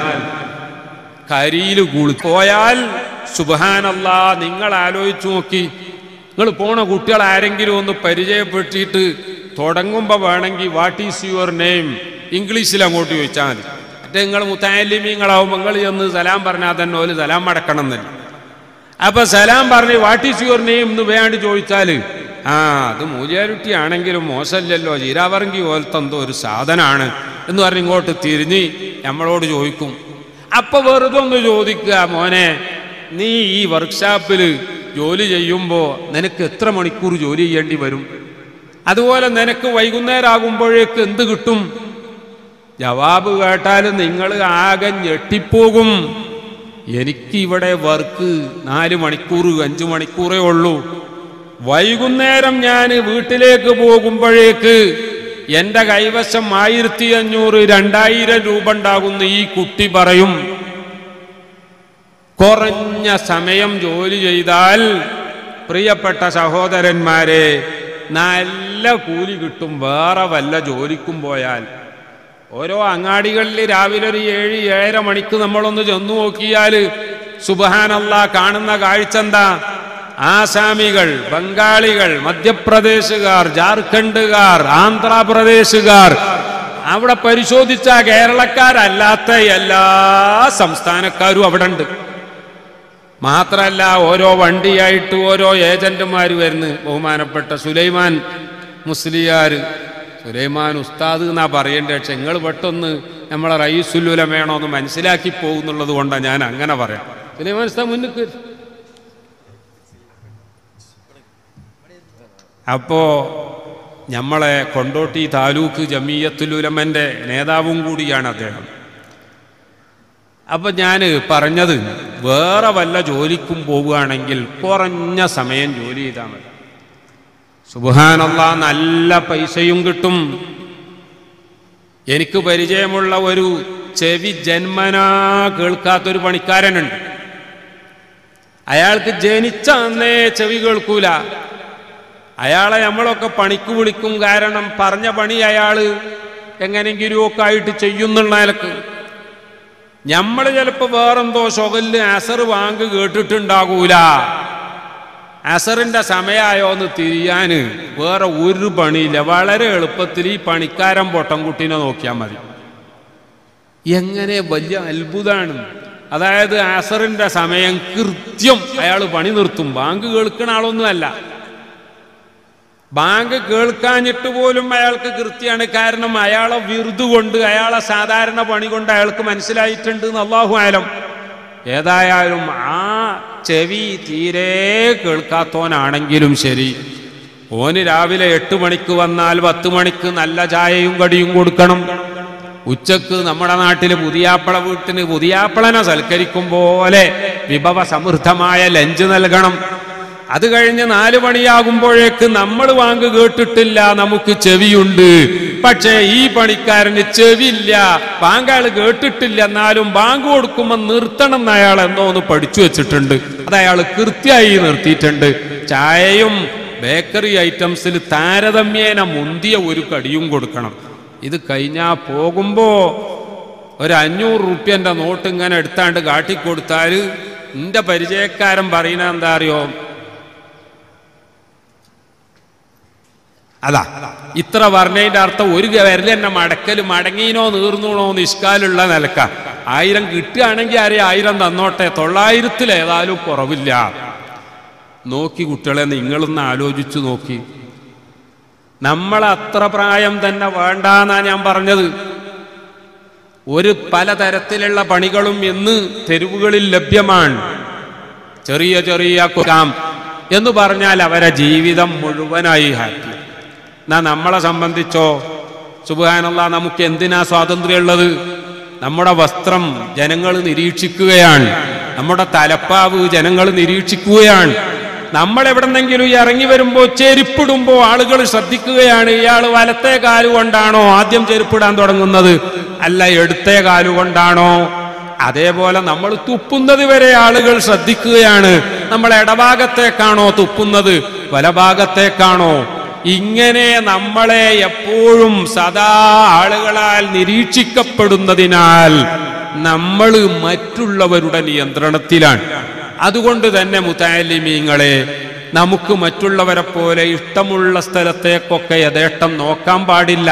കരിയിൽ കൂളി പോയാൽ സുബാനല്ല നിങ്ങൾ ആലോചിച്ചു നോക്കി നിങ്ങൾ പോണ കുട്ടികൾ ആരെങ്കിലും ഒന്ന് പരിചയപ്പെട്ടിട്ട് തുടങ്ങുമ്പോൾ വേണമെങ്കിൽ വാട്ട് ഈസ് യുവർ നെയിം ഇംഗ്ലീഷിൽ അങ്ങോട്ട് ചോദിച്ചാൽ മതി മറ്റേ നിങ്ങൾ മുത്താലിമീങ്ങളാവും നിങ്ങൾ ചെന്ന് സലാം പറഞ്ഞാൽ തന്നെ ഒരു സലാം മടക്കണം എന്നല്ല അപ്പൊ സലാം പറഞ്ഞ് വാട്ട് ഈസ് യുവർ നെയിം എന്ന് വേണ്ടി ചോദിച്ചാൽ ആ അത് മൂലിയാരുട്ടി ആണെങ്കിലും മോശമല്ലല്ലോ ജീരാവറങ്കി പോലത്തെ എന്തോ ഒരു സാധനമാണ് എന്ന് പറഞ്ഞ് ഇങ്ങോട്ട് തിരിഞ്ഞ് നമ്മളോട് ചോദിക്കും അപ്പൊ വെറുതെ ഒന്ന് ചോദിക്കുക മോനെ നീ ഈ വർക്ക്ഷോപ്പിൽ ജോലി ചെയ്യുമ്പോൾ നിനക്ക് എത്ര മണിക്കൂർ ജോലി ചെയ്യേണ്ടി വരും അതുപോലെ നിനക്ക് വൈകുന്നേരം ആകുമ്പോഴേക്ക് എന്ത് കിട്ടും ജവാബ് കേട്ടാൽ നിങ്ങൾ ആകെ ഞെട്ടിപ്പോകും എനിക്ക് ഇവിടെ വർക്ക് നാല് മണിക്കൂർ അഞ്ചു മണിക്കൂറേ ഉള്ളൂ വൈകുന്നേരം ഞാൻ വീട്ടിലേക്ക് പോകുമ്പോഴേക്ക് എന്റെ കൈവശം ആയിരത്തി അഞ്ഞൂറ് രണ്ടായിരം രൂപ ഉണ്ടാകുന്ന ഈ കുട്ടി പറയും കുറഞ്ഞ സമയം ജോലി ചെയ്താൽ പ്രിയപ്പെട്ട സഹോദരന്മാരെ നല്ല കൂലി കിട്ടും വേറെ വല്ല ജോലിക്കും പോയാൽ ഓരോ അങ്ങാടികളിൽ രാവിലെ ഒരു ഏഴ് ഏഴര മണിക്ക് നമ്മളൊന്ന് ചെന്നു നോക്കിയാൽ സുബഹാനല്ല കാണുന്ന കാഴ്ച എന്താ ആസാമികൾ ബംഗാളികൾ മധ്യപ്രദേശുകാർ ജാർഖണ്ഡുകാർ ആന്ധ്രാപ്രദേശുകാർ അവിടെ പരിശോധിച്ച കേരളക്കാരല്ലാത്ത എല്ലാ സംസ്ഥാനക്കാരും അവിടെ ഉണ്ട് മാത്രല്ല ഓരോ വണ്ടിയായിട്ട് ഓരോ ഏജന്റുമാർ വരുന്നു ബഹുമാനപ്പെട്ട സുലൈമാൻ മുസ്ലിയാർ സുലൈമാൻ ഉസ്താദ് എന്നാ പറയേണ്ടത് പക്ഷെ നിങ്ങൾ പെട്ടെന്ന് നമ്മളെ റയീസുല്ലുല വേണോ എന്ന് മനസ്സിലാക്കി പോകുന്നുള്ളത് കൊണ്ടാണ് ഞാൻ അങ്ങനെ പറയാം സുലൈമാൻ ഉസ്താദ് മുന്നിൽ അപ്പോ നമ്മളെ കൊണ്ടോട്ടി താലൂക്ക് ജമീയത്തുലുലമന്റെ നേതാവും കൂടിയാണ് അദ്ദേഹം അപ്പൊ ഞാൻ പറഞ്ഞത് വേറെ വല്ല ജോലിക്കും പോവുകയാണെങ്കിൽ കുറഞ്ഞ സമയം ജോലി ചെയ്താൽ മതി സുബാനല്ല നല്ല പൈസയും കിട്ടും എനിക്ക് പരിചയമുള്ള ഒരു ചെവി ജന്മനാ കേൾക്കാത്തൊരു പണിക്കാരനുണ്ട് അയാൾക്ക് ജനിച്ച അന്നേ ചെവി കേൾക്കൂല അയാളെ നമ്മളൊക്കെ പണിക്ക് വിളിക്കും കാരണം പറഞ്ഞ പണി അയാള് എങ്ങനെങ്കിലും ഒക്കെ ആയിട്ട് ചെയ്യുന്നുള്ള നിലക്ക് നമ്മൾ ചിലപ്പോ വേറെന്തോ ഷൊകലില് അസർ വാങ്ക് കേട്ടിട്ടുണ്ടാകൂല അസറിന്റെ സമയമായോ എന്ന് തിരിയാന് വേറെ ഒരു പണിയില്ല വളരെ എളുപ്പത്തിൽ ഈ പണിക്കാരൻ പൊട്ടൻകുട്ടീനെ നോക്കിയാൽ മതി എങ്ങനെ വലിയ അത്ഭുതമാണ് അതായത് അസറിന്റെ സമയം കൃത്യം അയാൾ പണി നിർത്തും ബാങ്ക് കേൾക്കുന്ന ആളൊന്നുമല്ല ബാങ്ക് കേൾക്കാഞ്ഞിട്ട് പോലും അയാൾക്ക് കൃത്യമാണ് കാരണം അയാളെ വിറുതു കൊണ്ട് അയാളെ സാധാരണ പണി കൊണ്ട് അയാൾക്ക് മനസ്സിലായിട്ടുണ്ട് എന്ന് അള്ളാഹു ആയാലും ഏതായാലും ആ ചെവി തീരെ കേൾക്കാത്തോനാണെങ്കിലും ശരി ഓന് രാവിലെ എട്ട് മണിക്ക് വന്നാൽ പത്ത് മണിക്ക് നല്ല ചായയും കടിയും കൊടുക്കണം ഉച്ചക്ക് നമ്മുടെ നാട്ടിൽ പുതിയാപ്പള വീട്ടിന് പുതിയാപ്പളനെ സൽക്കരിക്കും പോലെ വിഭവ സമൃദ്ധമായ ലഞ്ച് നൽകണം അത് കഴിഞ്ഞ് നാല് മണിയാകുമ്പോഴേക്ക് നമ്മൾ വാങ്ക് കേട്ടിട്ടില്ല നമുക്ക് ചെവിയുണ്ട് പക്ഷേ ഈ പണിക്കാരന് ചെവിയില്ല ബാങ്കാൾ കേട്ടിട്ടില്ല എന്നാലും ബാങ്ക് കൊടുക്കുമ്പോൾ നിർത്തണം എന്ന് അയാൾ എന്തോ ഒന്ന് പഠിച്ചു വെച്ചിട്ടുണ്ട് അത് അയാൾ കൃത്യമായി നിർത്തിയിട്ടുണ്ട് ചായയും ബേക്കറി ഐറ്റംസിൽ താരതമ്യേന മുന്തിയ ഒരു കടിയും കൊടുക്കണം ഇത് കഴിഞ്ഞാ പോകുമ്പോ ഒരു അഞ്ഞൂറ് റുപ്യന്റെ നോട്ട് ഇങ്ങനെ എടുത്താണ്ട് കാട്ടിക്കൊടുത്താൽ നിന്റെ പരിചയക്കാരൻ പറയുന്ന എന്താ അറിയോ അതാ ഇത്ര പറഞ്ഞതിന്റെ അർത്ഥം ഒരു വിരൽ തന്നെ മടക്കല് മടങ്ങീനോ നീർന്നൂണോ നിഷ്കാലുള്ള നിലക്ക ആയിരം കിട്ടുകയാണെങ്കിൽ ആരെ ആയിരം തന്നോട്ടെ തൊള്ളായിരത്തിൽ ഏതായാലും കുറവില്ല നോക്കി കുട്ടികളെ നിങ്ങളൊന്ന് ആലോചിച്ചു നോക്കി നമ്മൾ അത്ര പ്രായം തന്നെ വേണ്ടാന്നാ ഞാൻ പറഞ്ഞത് ഒരു പലതരത്തിലുള്ള പണികളും ഇന്ന് തെരുവുകളിൽ ലഭ്യമാണ് ചെറിയ ചെറിയ കുരാം എന്ന് പറഞ്ഞാൽ അവരെ ജീവിതം മുഴുവനായി ഹാപ്പി എന്നാ നമ്മളെ സംബന്ധിച്ചോ സുബാനുള്ള നമുക്ക് എന്തിനാ സ്വാതന്ത്ര്യമുള്ളത് നമ്മുടെ വസ്ത്രം ജനങ്ങൾ നിരീക്ഷിക്കുകയാണ് നമ്മുടെ തലപ്പാവ് ജനങ്ങൾ നിരീക്ഷിക്കുകയാണ് നമ്മൾ എവിടെന്നെങ്കിലും ഇറങ്ങി വരുമ്പോ ചെരുപ്പിടുമ്പോ ആളുകൾ ശ്രദ്ധിക്കുകയാണ് ഇയാൾ വലത്തെ കാലുകൊണ്ടാണോ ആദ്യം ചെരുപ്പിടാൻ തുടങ്ങുന്നത് അല്ല എടുത്തേ കാലുകൊണ്ടാണോ അതേപോലെ നമ്മൾ തുപ്പുന്നത് വരെ ആളുകൾ ശ്രദ്ധിക്കുകയാണ് നമ്മൾ ഇടഭാഗത്തേക്കാണോ തുപ്പുന്നത് വലഭാഗത്തേക്കാണോ ഇങ്ങനെ നമ്മളെ എപ്പോഴും സദാ ആളുകളാൽ നിരീക്ഷിക്കപ്പെടുന്നതിനാൽ നമ്മൾ മറ്റുള്ളവരുടെ നിയന്ത്രണത്തിലാണ് അതുകൊണ്ട് തന്നെ മുത്താലിമീങ്ങളെ നമുക്ക് മറ്റുള്ളവരെ പോലെ ഇഷ്ടമുള്ള സ്ഥലത്തേക്കൊക്കെ യഥേഷ്ടം നോക്കാൻ പാടില്ല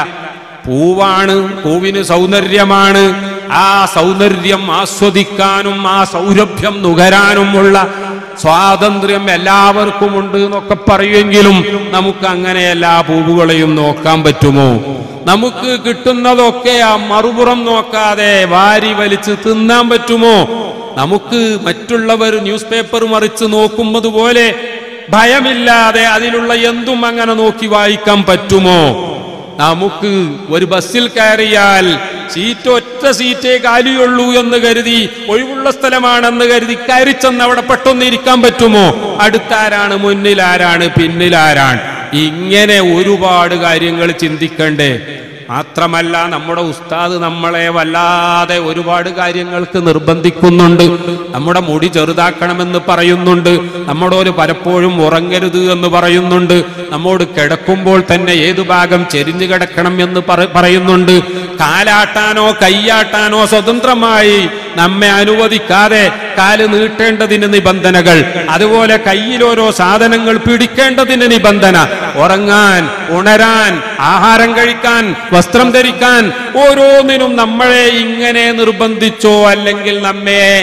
പൂവാണ് പൂവിന് സൗന്ദര്യമാണ് ആ സൗന്ദര്യം ആസ്വദിക്കാനും ആ സൗരഭ്യം നുകരാനുമുള്ള സ്വാതന്ത്ര്യം എല്ലാവർക്കും ഉണ്ട് എന്നൊക്കെ പറയുമെങ്കിലും നമുക്ക് അങ്ങനെ എല്ലാ പൂവുകളെയും നോക്കാൻ പറ്റുമോ നമുക്ക് കിട്ടുന്നതൊക്കെ ആ മറുപുറം നോക്കാതെ വാരി വലിച്ച് തിന്നാൻ പറ്റുമോ നമുക്ക് മറ്റുള്ളവർ ന്യൂസ് പേപ്പർ മറിച്ച് നോക്കുന്നത് പോലെ ഭയമില്ലാതെ അതിലുള്ള എന്തും അങ്ങനെ നോക്കി വായിക്കാൻ പറ്റുമോ നമുക്ക് ഒരു ബസ്സിൽ കയറിയാൽ സീറ്റ് ഒറ്റ സീറ്റേ കാലിയുള്ളൂ എന്ന് കരുതി ഒഴിവുള്ള സ്ഥലമാണെന്ന് കരുതി കയറി ചെന്ന് അവിടെ പെട്ടെന്ന് ഇരിക്കാൻ പറ്റുമോ അടുത്താരാണ് മുന്നിലാരാണ് പിന്നിലാരാണ് ഇങ്ങനെ ഒരുപാട് കാര്യങ്ങൾ ചിന്തിക്കണ്ടേ മാത്രമല്ല നമ്മുടെ ഉസ്താദ് നമ്മളെ വല്ലാതെ ഒരുപാട് കാര്യങ്ങൾക്ക് നിർബന്ധിക്കുന്നുണ്ട് നമ്മുടെ മുടി ചെറുതാക്കണമെന്ന് പറയുന്നുണ്ട് നമ്മോട് പലപ്പോഴും ഉറങ്ങരുത് എന്ന് പറയുന്നുണ്ട് നമ്മോട് കിടക്കുമ്പോൾ തന്നെ ഏതു ഭാഗം ചെരിഞ്ഞു കിടക്കണം എന്ന് പറ- പറയുന്നുണ്ട് കാലാട്ടാനോ കൈയാട്ടാനോ സ്വതന്ത്രമായി നമ്മെ അനുവദിക്കാതെ കാല് നീട്ടേണ്ടതിന് നിബന്ധനകൾ അതുപോലെ കയ്യിൽ ഓരോ സാധനങ്ങൾ പിടിക്കേണ്ടതിന് നിബന്ധന ഉറങ്ങാൻ ഉണരാൻ ആഹാരം കഴിക്കാൻ വസ്ത്രം ധരിക്കാൻ ഓരോന്നിനും നമ്മളെ ഇങ്ങനെ നിർബന്ധിച്ചോ അല്ലെങ്കിൽ നമ്മെ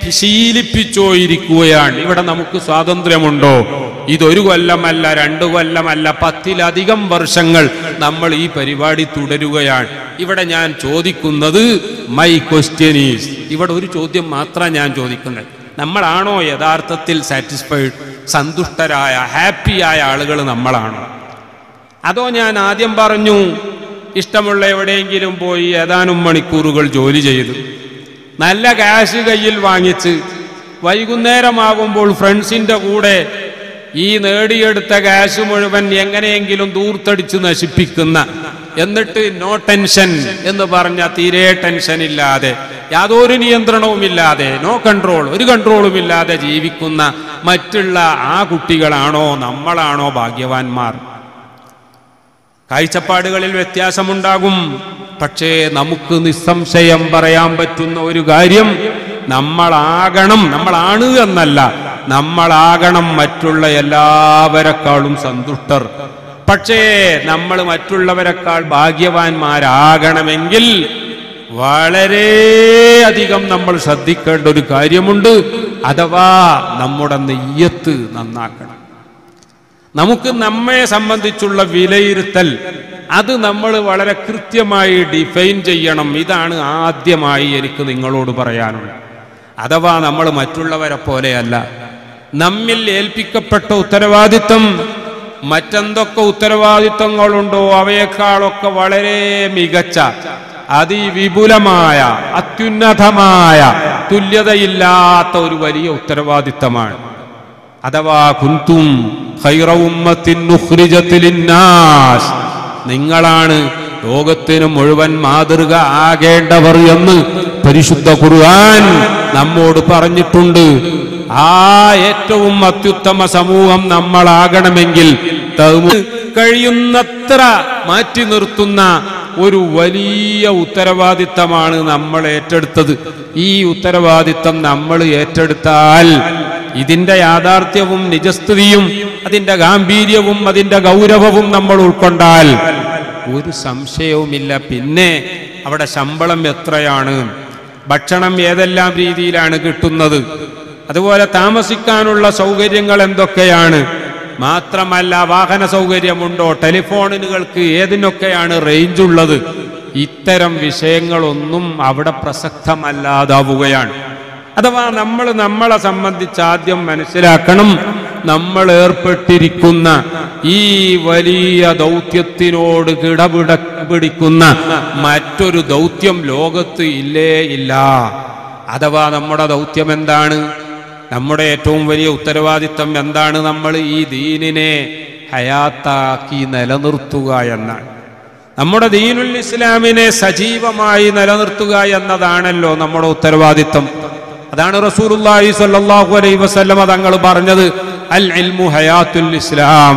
ശീലിപ്പിച്ചോയിരിക്കുകയാണ് ഇവിടെ നമുക്ക് സ്വാതന്ത്ര്യമുണ്ടോ ഇതൊരു കൊല്ലമല്ല രണ്ടു കൊല്ലമല്ല പത്തിലധികം വർഷങ്ങൾ നമ്മൾ ഈ പരിപാടി തുടരുകയാണ് ഇവിടെ ഞാൻ ചോദിക്കുന്നത് മൈ ക്വസ്റ്റ്യൻ ഈസ് ഇവിടെ ഒരു ചോദ്യം മാത്രമാണ് ഞാൻ ചോദിക്കുന്നത് നമ്മളാണോ യഥാർത്ഥത്തിൽ സാറ്റിസ്ഫൈഡ് സന്തുഷ്ടരായ ഹാപ്പിയായ ആളുകൾ നമ്മളാണോ അതോ ഞാൻ ആദ്യം പറഞ്ഞു ഇഷ്ടമുള്ള എവിടെയെങ്കിലും പോയി ഏതാനും മണിക്കൂറുകൾ ജോലി ചെയ്തു നല്ല ക്യാഷ് കയ്യിൽ വാങ്ങിച്ച് വൈകുന്നേരമാകുമ്പോൾ ഫ്രണ്ട്സിന്റെ കൂടെ ഈ നേടിയെടുത്ത ക്യാഷ് മുഴുവൻ എങ്ങനെയെങ്കിലും ദൂർത്തടിച്ച് നശിപ്പിക്കുന്ന എന്നിട്ട് നോ ടെൻഷൻ എന്ന് പറഞ്ഞ തീരെ ടെൻഷൻ ഇല്ലാതെ യാതൊരു നിയന്ത്രണവുമില്ലാതെ നോ കൺട്രോൾ ഒരു കൺട്രോളും ഇല്ലാതെ ജീവിക്കുന്ന മറ്റുള്ള ആ കുട്ടികളാണോ നമ്മളാണോ ഭാഗ്യവാന്മാർ കാഴ്ചപ്പാടുകളിൽ വ്യത്യാസമുണ്ടാകും പക്ഷേ നമുക്ക് നിസ്സംശയം പറയാൻ പറ്റുന്ന ഒരു കാര്യം നമ്മളാകണം നമ്മളാണ് എന്നല്ല നമ്മളാകണം മറ്റുള്ള എല്ലാവരെക്കാളും സന്തുഷ്ടർ പക്ഷേ നമ്മൾ മറ്റുള്ളവരെക്കാൾ ഭാഗ്യവാന്മാരാകണമെങ്കിൽ വളരെയധികം നമ്മൾ ശ്രദ്ധിക്കേണ്ട ഒരു കാര്യമുണ്ട് അഥവാ നമ്മുടെ നെയ്യത്ത് നന്നാക്കണം നമുക്ക് നമ്മെ സംബന്ധിച്ചുള്ള വിലയിരുത്തൽ അത് നമ്മൾ വളരെ കൃത്യമായി ഡിഫൈൻ ചെയ്യണം ഇതാണ് ആദ്യമായി എനിക്ക് നിങ്ങളോട് പറയാനുള്ളത് അഥവാ നമ്മൾ മറ്റുള്ളവരെ പോലെയല്ല നമ്മിൽ ഏൽപ്പിക്കപ്പെട്ട ഉത്തരവാദിത്വം മറ്റെന്തൊക്കെ ഉത്തരവാദിത്വങ്ങളുണ്ടോ അവയേക്കാളൊക്കെ വളരെ മികച്ച അതിവിപുലമായ അത്യുന്നതമായ തുല്യതയില്ലാത്ത ഒരു വലിയ ഉത്തരവാദിത്തമാണ് അഥവാ കുന്തും ഖൈറ ഉമ്മത്തിൻ ഉഖ്രിജത്ത് ലിന്നാസ്. നിങ്ങളാണ് ലോകത്തിന് മുഴുവൻ മാതൃക ആകേണ്ടവർ എന്ന് പരിശുദ്ധ ഖുർആൻ നമ്മോട് പറഞ്ഞിട്ടുണ്ട് ആ ഏറ്റവും അത്യുത്തമ സമൂഹം നമ്മളാകണമെങ്കിൽ തൗമ- കഴിയുന്നത്ര മാറ്റി നിർത്തുന്ന ഒരു വലിയ ഉത്തരവാദിത്തമാണ് നമ്മൾ ഏറ്റെടുത്തത് ഈ ഉത്തരവാദിത്തം നമ്മൾ ഏറ്റെടുത്താൽ ഇതിന്റെ യാഥാർത്ഥ്യവും നിജസ്ഥിതിയും അതിന്റെ ഗാംഭീര്യവും അതിന്റെ ഗൗരവവും നമ്മൾ ഉൾക്കൊണ്ടാൽ ഒരു സംശയവുമില്ല പിന്നെ അവിടെ ശമ്പളം എത്രയാണ് ഭക്ഷണം ഏതെല്ലാം രീതിയിലാണ് കിട്ടുന്നത് അതുപോലെ താമസിക്കാനുള്ള സൗകര്യങ്ങൾ എന്തൊക്കെയാണ് മാത്രമല്ല വാഹന സൗകര്യമുണ്ടോ ടെലിഫോണുകൾക്ക് ഏതിനൊക്കെയാണ് റേഞ്ച് ഉള്ളത് ഇത്തരം വിഷയങ്ങളൊന്നും അവിടെ പ്രസക്തമല്ലാതാവുകയാണ് അഥവാ നമ്മൾ നമ്മളെ സംബന്ധിച്ച് ആദ്യം മനസ്സിലാക്കണം നമ്മൾ ഏർപ്പെട്ടിരിക്കുന്ന ഈ വലിയ ദൗത്യത്തിനോട് കിടപിട പിടിക്കുന്ന മറ്റൊരു ദൗത്യം ലോകത്ത് ഇല്ലേ ഇല്ല അഥവാ നമ്മുടെ ദൗത്യം എന്താണ് നമ്മുടെ ഏറ്റവും വലിയ ഉത്തരവാദിത്തം എന്താണ് നമ്മൾ ഈ ദീനിനെ ഹയാത്താക്കി നിലനിർത്തുക എന്നാണ് നമ്മുടെ ദീനുൽ ഇസ്ലാമിനെ സജീവമായി നിലനിർത്തുക എന്നതാണല്ലോ നമ്മുടെ ഉത്തരവാദിത്തം അതാണ് റസൂലുള്ളാഹി സ്വല്ലല്ലാഹു അലൈഹി വസല്ലമ തങ്ങൾ പറഞ്ഞത് അൽ ഇൽമു ഹയാത്തുൽ ഇസ്ലാം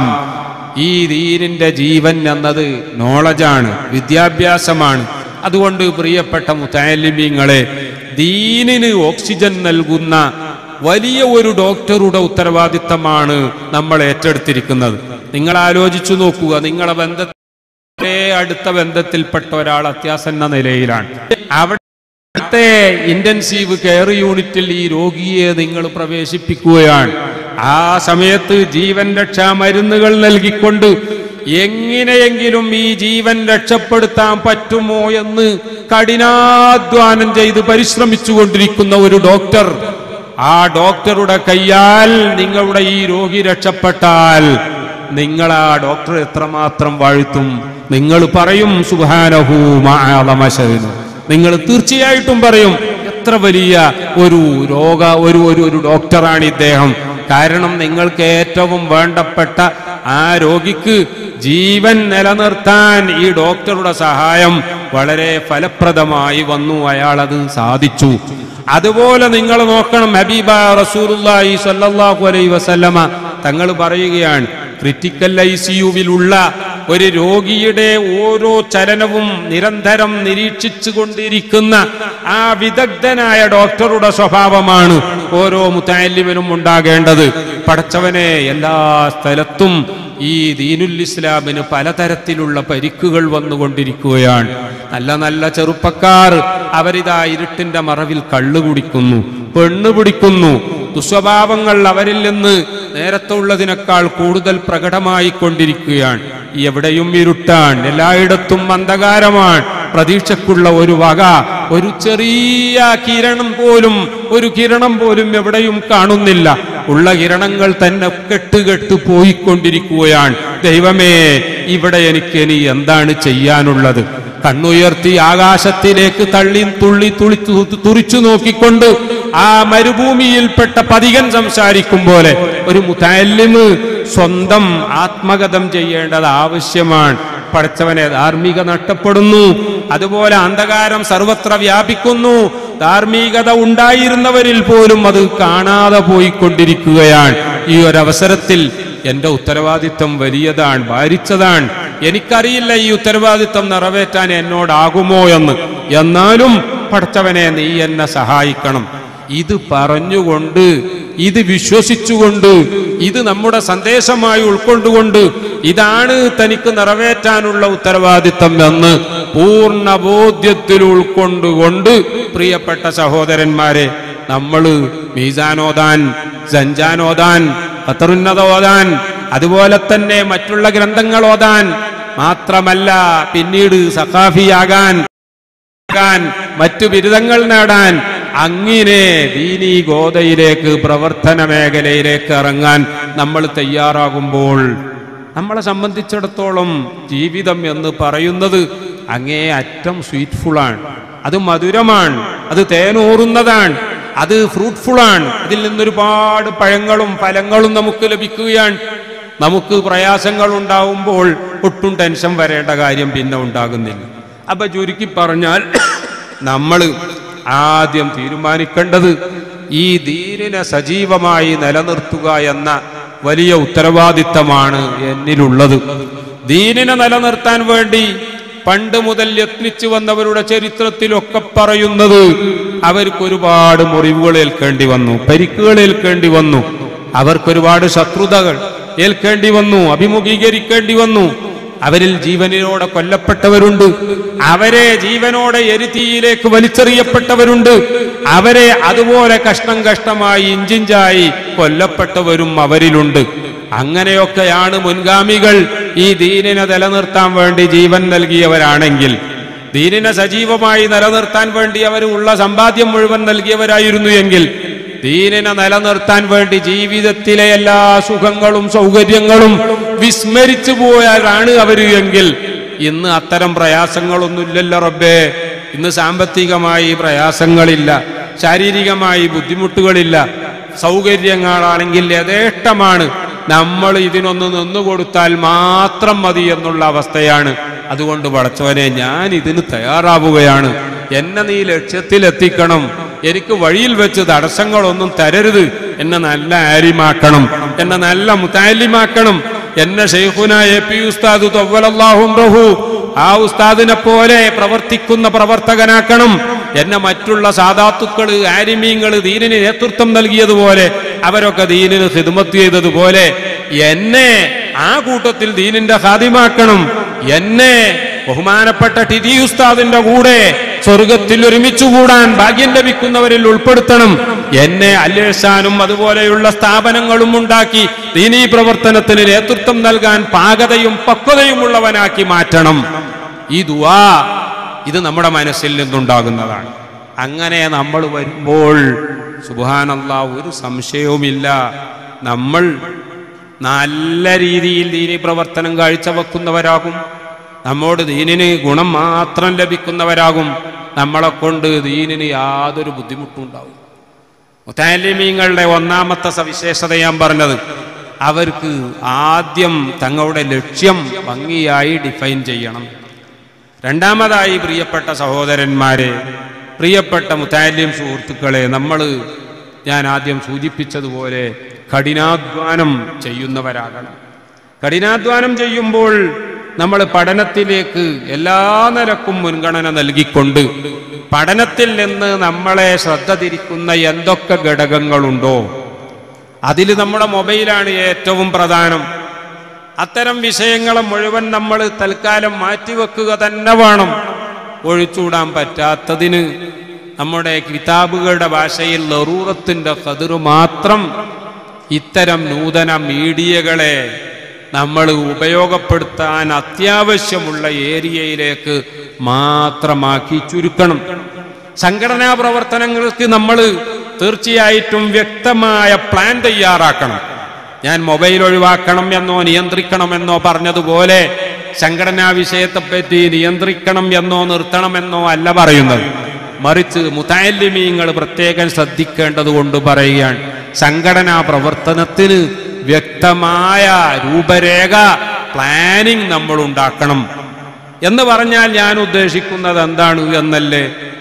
ഈ ദീനിന്റെ ജീവൻ എന്നത് നോളജാണ് വിദ്യാഭ്യാസമാണ് അതുകൊണ്ട് പ്രിയപ്പെട്ട മുത്താലിമ്യങ്ങളെ ദീനിന് ഓക്സിജൻ നൽകുന്ന വലിയ ഒരു ഡോക്ടറുടെ ഉത്തരവാദിത്തമാണ് നമ്മൾ ഏറ്റെടുത്തിരിക്കുന്നത് നിങ്ങൾ ആലോചിച്ചു നോക്കുക നിങ്ങളെ ബന്ധ വളരെ അടുത്ത ബന്ധത്തിൽപ്പെട്ട ഒരാൾ അത്യാസന്ന നിലയിലാണ് അവിടുത്തെ ഇന്റൻസീവ് കെയർ യൂണിറ്റിൽ ഈ രോഗിയെ നിങ്ങൾ പ്രവേശിപ്പിക്കുകയാണ് ആ സമയത്ത് ജീവൻ രക്ഷാ മരുന്നുകൾ നൽകിക്കൊണ്ട് എങ്ങനെയെങ്കിലും ഈ ജീവൻ രക്ഷപ്പെടുത്താൻ പറ്റുമോ എന്ന് കഠിനാധ്വാനം ചെയ്ത് പരിശ്രമിച്ചു കൊണ്ടിരിക്കുന്ന ഒരു ഡോക്ടർ ആ ഡോക്ടറുടെ കയ്യാൽ നിങ്ങളുടെ ഈ രോഗി രക്ഷപ്പെട്ടാൽ നിങ്ങൾ ആ ഡോക്ടർ എത്രമാത്രം വാഴ്ത്തും നിങ്ങൾ പറയും സുഹാനഹു മാളമശവിന് നിങ്ങൾ തീർച്ചയായിട്ടും പറയും എത്ര വലിയ ഒരു രോഗ ഒരു ഒരു ഒരു ഡോക്ടറാണ് ഇദ്ദേഹം കാരണം നിങ്ങൾക്ക് ഏറ്റവും വേണ്ടപ്പെട്ട ആ രോഗിക്ക് ജീവൻ നിലനിർത്താൻ ഈ ഡോക്ടറുടെ സഹായം വളരെ ഫലപ്രദമായി വന്നു അയാൾ അത് സാധിച്ചു അതുപോലെ നിങ്ങൾ നോക്കണം ഹബീബ റസൂലുള്ളാഹി സ്വല്ലല്ലാഹു അലൈഹി വസല്ലമ തങ്ങൾ പറയുകയാണ് ക്രിറ്റിക്കൽ ഐ സിയുവിലുള്ള ഒരു രോഗിയുടെ ഓരോ ചലനവും നിരന്തരം നിരീക്ഷിച്ചു കൊണ്ടിരിക്കുന്ന ആ വിദഗ്ധനായ ഡോക്ടറുടെ സ്വഭാവമാണ് ഓരോ മുത്താലിമിനും ഉണ്ടാകേണ്ടത് പടച്ചവനെ എല്ലാ സ്ഥലത്തും ഈ ദീനുൽ ഇസ്ലാമിന് പലതരത്തിലുള്ള പരിക്കുകൾ വന്നുകൊണ്ടിരിക്കുകയാണ് നല്ല നല്ല ചെറുപ്പക്കാർ അവരിതാ ഇരുട്ടിന്റെ മറവിൽ കള്ളു കുടിക്കുന്നു പെണ്ണ് പിടിക്കുന്നു ദുസ്വഭാവങ്ങൾ അവരിൽ നിന്ന് നേരത്തെ ഉള്ളതിനേക്കാൾ കൂടുതൽ പ്രകടമായി കൊണ്ടിരിക്കുകയാണ് എവിടെയും ഇരുട്ടാണ് എല്ലായിടത്തും അന്ധകാരമാണ് പ്രതീക്ഷക്കുള്ള ഒരു വക ഒരു ചെറിയ കിരണം പോലും ഒരു കിരണം പോലും എവിടെയും കാണുന്നില്ല ഉള്ള കിരണങ്ങൾ തന്നെ കെട്ടുകെട്ട് പോയിക്കൊണ്ടിരിക്കുകയാണ് ദൈവമേ ഇവിടെ എനിക്ക് ഇനി എന്താണ് ചെയ്യാനുള്ളത് കണ്ണുയർത്തി ആകാശത്തിലേക്ക് തള്ളി തുള്ളി തുളി തു- തുറിച്ചു നോക്കിക്കൊണ്ട് ആ മരുഭൂമിയിൽപ്പെട്ട പതികൻ സംസാരിക്കും പോലെ ഒരു മുതാലിമ് സ്വന്തം ആത്മഗതം ചെയ്യേണ്ടത് ആവശ്യമാണ് പഠിച്ചവനെ ധാർമ്മിക നഷ്ടപ്പെടുന്നു അതുപോലെ അന്ധകാരം സർവത്ര വ്യാപിക്കുന്നു ധാർമ്മികത ഉണ്ടായിരുന്നവരിൽ പോലും അത് കാണാതെ പോയിക്കൊണ്ടിരിക്കുകയാണ് ഈ ഒരവസരത്തിൽ എന്റെ ഉത്തരവാദിത്വം വലിയതാണ് ഭാരിച്ചതാണ് എനിക്കറിയില്ല ഈ ഉത്തരവാദിത്വം നിറവേറ്റാൻ എന്നോടാകുമോ എന്ന് എന്നാലും പഠിച്ചവനെ നീ എന്നെ സഹായിക്കണം ഇത് പറഞ്ഞുകൊണ്ട് ഇത് വിശ്വസിച്ചുകൊണ്ട് ഇത് നമ്മുടെ സന്ദേശമായി ഉൾക്കൊണ്ടുകൊണ്ട് ഇതാണ് തനിക്ക് നിറവേറ്റാനുള്ള ഉത്തരവാദിത്തം എന്ന് പൂർണ്ണ ബോധ്യത്തിൽ ഉൾക്കൊണ്ടുകൊണ്ട് പ്രിയപ്പെട്ട സഹോദരന്മാരെ നമ്മൾ മീസാനോദാൻ സഞ്ചാനോദാൻ ഖത്തറുന്നത ഓതാൻ അതുപോലെ തന്നെ മറ്റുള്ള ഗ്രന്ഥങ്ങൾ ഓതാൻ മാത്രമല്ല പിന്നീട് സഖാഫിയാകാൻ ആകാൻ, മറ്റു ബിരുദങ്ങൾ നേടാൻ അങ്ങനെ ദീനീ ഗോതയിലേക്ക് പ്രവർത്തന മേഖലയിലേക്ക് ഇറങ്ങാൻ നമ്മൾ തയ്യാറാകുമ്പോൾ നമ്മളെ സംബന്ധിച്ചിടത്തോളം ജീവിതം എന്ന് പറയുന്നത് അങ്ങേ അറ്റം സ്വീറ്റ്ഫുള്ളാണ് അത് മധുരമാണ് അത് തേനൂറുന്നതാണ് അത് ഫ്രൂട്ട്ഫുള്ളാണ് അതിൽ നിന്നൊരുപാട് പഴങ്ങളും ഫലങ്ങളും നമുക്ക് ലഭിക്കുകയാണ് നമുക്ക് പ്രയാസങ്ങൾ ഉണ്ടാവുമ്പോൾ ഒട്ടും ടെൻഷൻ വരേണ്ട കാര്യം പിന്നെ ഉണ്ടാകുന്നില്ല അപ്പൊ ചുരുക്കി പറഞ്ഞാൽ നമ്മൾ ആദ്യം തീരുമാനിക്കേണ്ടത് ഈ ദീനിനെ സജീവമായി നിലനിർത്തുക എന്ന വലിയ ഉത്തരവാദിത്തമാണ് എന്നിലുള്ളത് ദീനിനെ നിലനിർത്താൻ വേണ്ടി പണ്ട് മുതൽ യത്നിച്ചു വന്നവരുടെ ചരിത്രത്തിലൊക്കെ പറയുന്നത് അവർക്ക് ഒരുപാട് മുറിവുകൾ ഏൽക്കേണ്ടി വന്നു പരിക്കുകൾ ഏൽക്കേണ്ടി വന്നു അവർക്കൊരുപാട് ശത്രുതകൾ ഏൽക്കേണ്ടി വന്നു അഭിമുഖീകരിക്കേണ്ടി വന്നു അവരിൽ ജീവനിലൂടെ കൊല്ലപ്പെട്ടവരുണ്ട് അവരെ ജീവനോടെ എരുതിയിലേക്ക് വലിച്ചെറിയപ്പെട്ടവരുണ്ട് അവരെ അതുപോലെ കഷ്ണം കഷ്ടമായി ഇഞ്ചിഞ്ചായി കൊല്ലപ്പെട്ടവരും അവരിലുണ്ട് അങ്ങനെയൊക്കെയാണ് മുൻഗാമികൾ ഈ ദീനിനെ നിലനിർത്താൻ വേണ്ടി ജീവൻ നൽകിയവരാണെങ്കിൽ ദീനിനെ സജീവമായി നിലനിർത്താൻ വേണ്ടി അവർ ഉള്ള സമ്പാദ്യം മുഴുവൻ നൽകിയവരായിരുന്നു എങ്കിൽ ദീനിനെ നിലനിർത്താൻ വേണ്ടി ജീവിതത്തിലെ എല്ലാ സുഖങ്ങളും സൗകര്യങ്ങളും വിസ്മരിച്ചു പോയാലാണ് അവര് എങ്കിൽ ഇന്ന് അത്തരം പ്രയാസങ്ങളൊന്നുമില്ലല്ലോ റബ്ബേ ഇന്ന് സാമ്പത്തികമായി പ്രയാസങ്ങളില്ല ശാരീരികമായി ബുദ്ധിമുട്ടുകളില്ല സൗകര്യങ്ങളാണെങ്കിൽ യഥേഷ്ടമാണ് നമ്മൾ ഇതിനൊന്ന് നിന്നുകൊടുത്താൽ മാത്രം മതി എന്നുള്ള അവസ്ഥയാണ് അതുകൊണ്ട് പടച്ചവനെ ഞാൻ ഇതിന് തയ്യാറാവുകയാണ് എന്നെ നീ ലക്ഷ്യത്തിലെത്തിക്കണം എനിക്ക് വഴിയിൽ വെച്ച് തടസ്സങ്ങളൊന്നും തരരുത് എന്നെ നല്ല ആരിമാക്കണം എന്നെ നല്ല മുത്താലിമാക്കണം എന്നെ ഷെയ്ഖുന എ പി ഉസ്താദ് തൊവ്വലല്ലാഹും റഹു ആ ഉസ്താദിനെ പോലെ പ്രവർത്തിക്കുന്ന പ്രവർത്തകനാക്കണം എന്നെ മറ്റുള്ള സാധാത്തുക്കള് ആരിമീങ്ങള് ദീനിന് നേതൃത്വം നൽകിയതുപോലെ അവരൊക്കെ ദീനിന് ഹിദ്മത്ത് ചെയ്തതുപോലെ എന്നെ ആ കൂട്ടത്തിൽ ദീനിന്റെ ഹാദിമാക്കണം എന്നെ ബഹുമാനപ്പെട്ട ടിതി ഉസ്താദിന്റെ കൂടെ സ്വർഗത്തിൽ ഒരുമിച്ച് കൂടാൻ ഭാഗ്യം ലഭിക്കുന്നവരിൽ ഉൾപ്പെടുത്തണം എന്നെ അല്ലേഷാനും അതുപോലെയുള്ള സ്ഥാപനങ്ങളും ഉണ്ടാക്കി ദീനീ പ്രവർത്തനത്തിന് നേതൃത്വം നൽകാൻ പാകതയും പക്വതയുമുള്ളവനാക്കി മാറ്റണം ഈ ദുവാ ഇത് നമ്മുടെ മനസ്സിൽ നിന്നുണ്ടാകുന്നതാണ് അങ്ങനെ നമ്മൾ വരുമ്പോൾ സുബാനല്ല ഒരു സംശയവുമില്ല നമ്മൾ നല്ല രീതിയിൽ ദീനി പ്രവർത്തനം കാഴ്ചവെക്കുന്നവരാകും നമ്മോട് ദീനിന് ഗുണം മാത്രം ലഭിക്കുന്നവരാകും നമ്മളെ കൊണ്ട് ദീനിന് യാതൊരു ബുദ്ധിമുട്ടും ഉണ്ടാവും മുത്താലിമീങ്ങളുടെ ഒന്നാമത്തെ സവിശേഷത ഞാൻ പറഞ്ഞത് അവർക്ക് ആദ്യം തങ്ങളുടെ ലക്ഷ്യം ഭംഗിയായി ഡിഫൈൻ ചെയ്യണം രണ്ടാമതായി പ്രിയപ്പെട്ട സഹോദരന്മാരെ പ്രിയപ്പെട്ട മുത്താലിം സുഹൃത്തുക്കളെ നമ്മൾ ഞാൻ ആദ്യം സൂചിപ്പിച്ചതുപോലെ കഠിനാധ്വാനം ചെയ്യുന്നവരാകണം കഠിനാധ്വാനം ചെയ്യുമ്പോൾ നമ്മൾ പഠനത്തിലേക്ക് എല്ലാ നിലക്കും മുൻഗണന നൽകിക്കൊണ്ട് പഠനത്തിൽ നിന്ന് നമ്മളെ ശ്രദ്ധ തിരിക്കുന്ന എന്തൊക്കെ ഘടകങ്ങളുണ്ടോ അതിൽ നമ്മുടെ മൊബൈലാണ് ഏറ്റവും പ്രധാനം അത്തരം വിഷയങ്ങളെ മുഴുവൻ നമ്മൾ തൽക്കാലം മാറ്റിവെക്കുക തന്നെ വേണം ഒഴിച്ചൂടാൻ പറ്റാത്തതിന് നമ്മുടെ കിതാബുകളുടെ ഭാഷയിൽ ലറൂറത്തിൻ്റെ കതിർ മാത്രം ഇത്തരം നൂതന മീഡിയകളെ നമ്മൾ ഉപയോഗപ്പെടുത്താൻ അത്യാവശ്യമുള്ള ഏരിയയിലേക്ക് മാത്രമാക്കി ചുരുക്കണം സംഘടനാ പ്രവർത്തനങ്ങൾക്ക് നമ്മൾ തീർച്ചയായിട്ടും വ്യക്തമായ പ്ലാൻ തയ്യാറാക്കണം ഞാൻ മൊബൈൽ ഒഴിവാക്കണം എന്നോ നിയന്ത്രിക്കണമെന്നോ പറഞ്ഞതുപോലെ സംഘടനാ വിഷയത്തെപ്പറ്റി നിയന്ത്രിക്കണം എന്നോ നിർത്തണമെന്നോ അല്ല പറയുന്നത് മറിച്ച് മുതാലിമീങ്ങൾ പ്രത്യേകം ശ്രദ്ധിക്കേണ്ടത് കൊണ്ട് പറയുകയാണ് സംഘടനാ പ്രവർത്തനത്തിന് വ്യക്തമായ രൂപരേഖ പ്ലാനിങ് നമ്മൾ ഉണ്ടാക്കണം എന്ന് പറഞ്ഞാൽ ഞാൻ ഉദ്ദേശിക്കുന്നത് എന്താണ് എന്നല്ലേ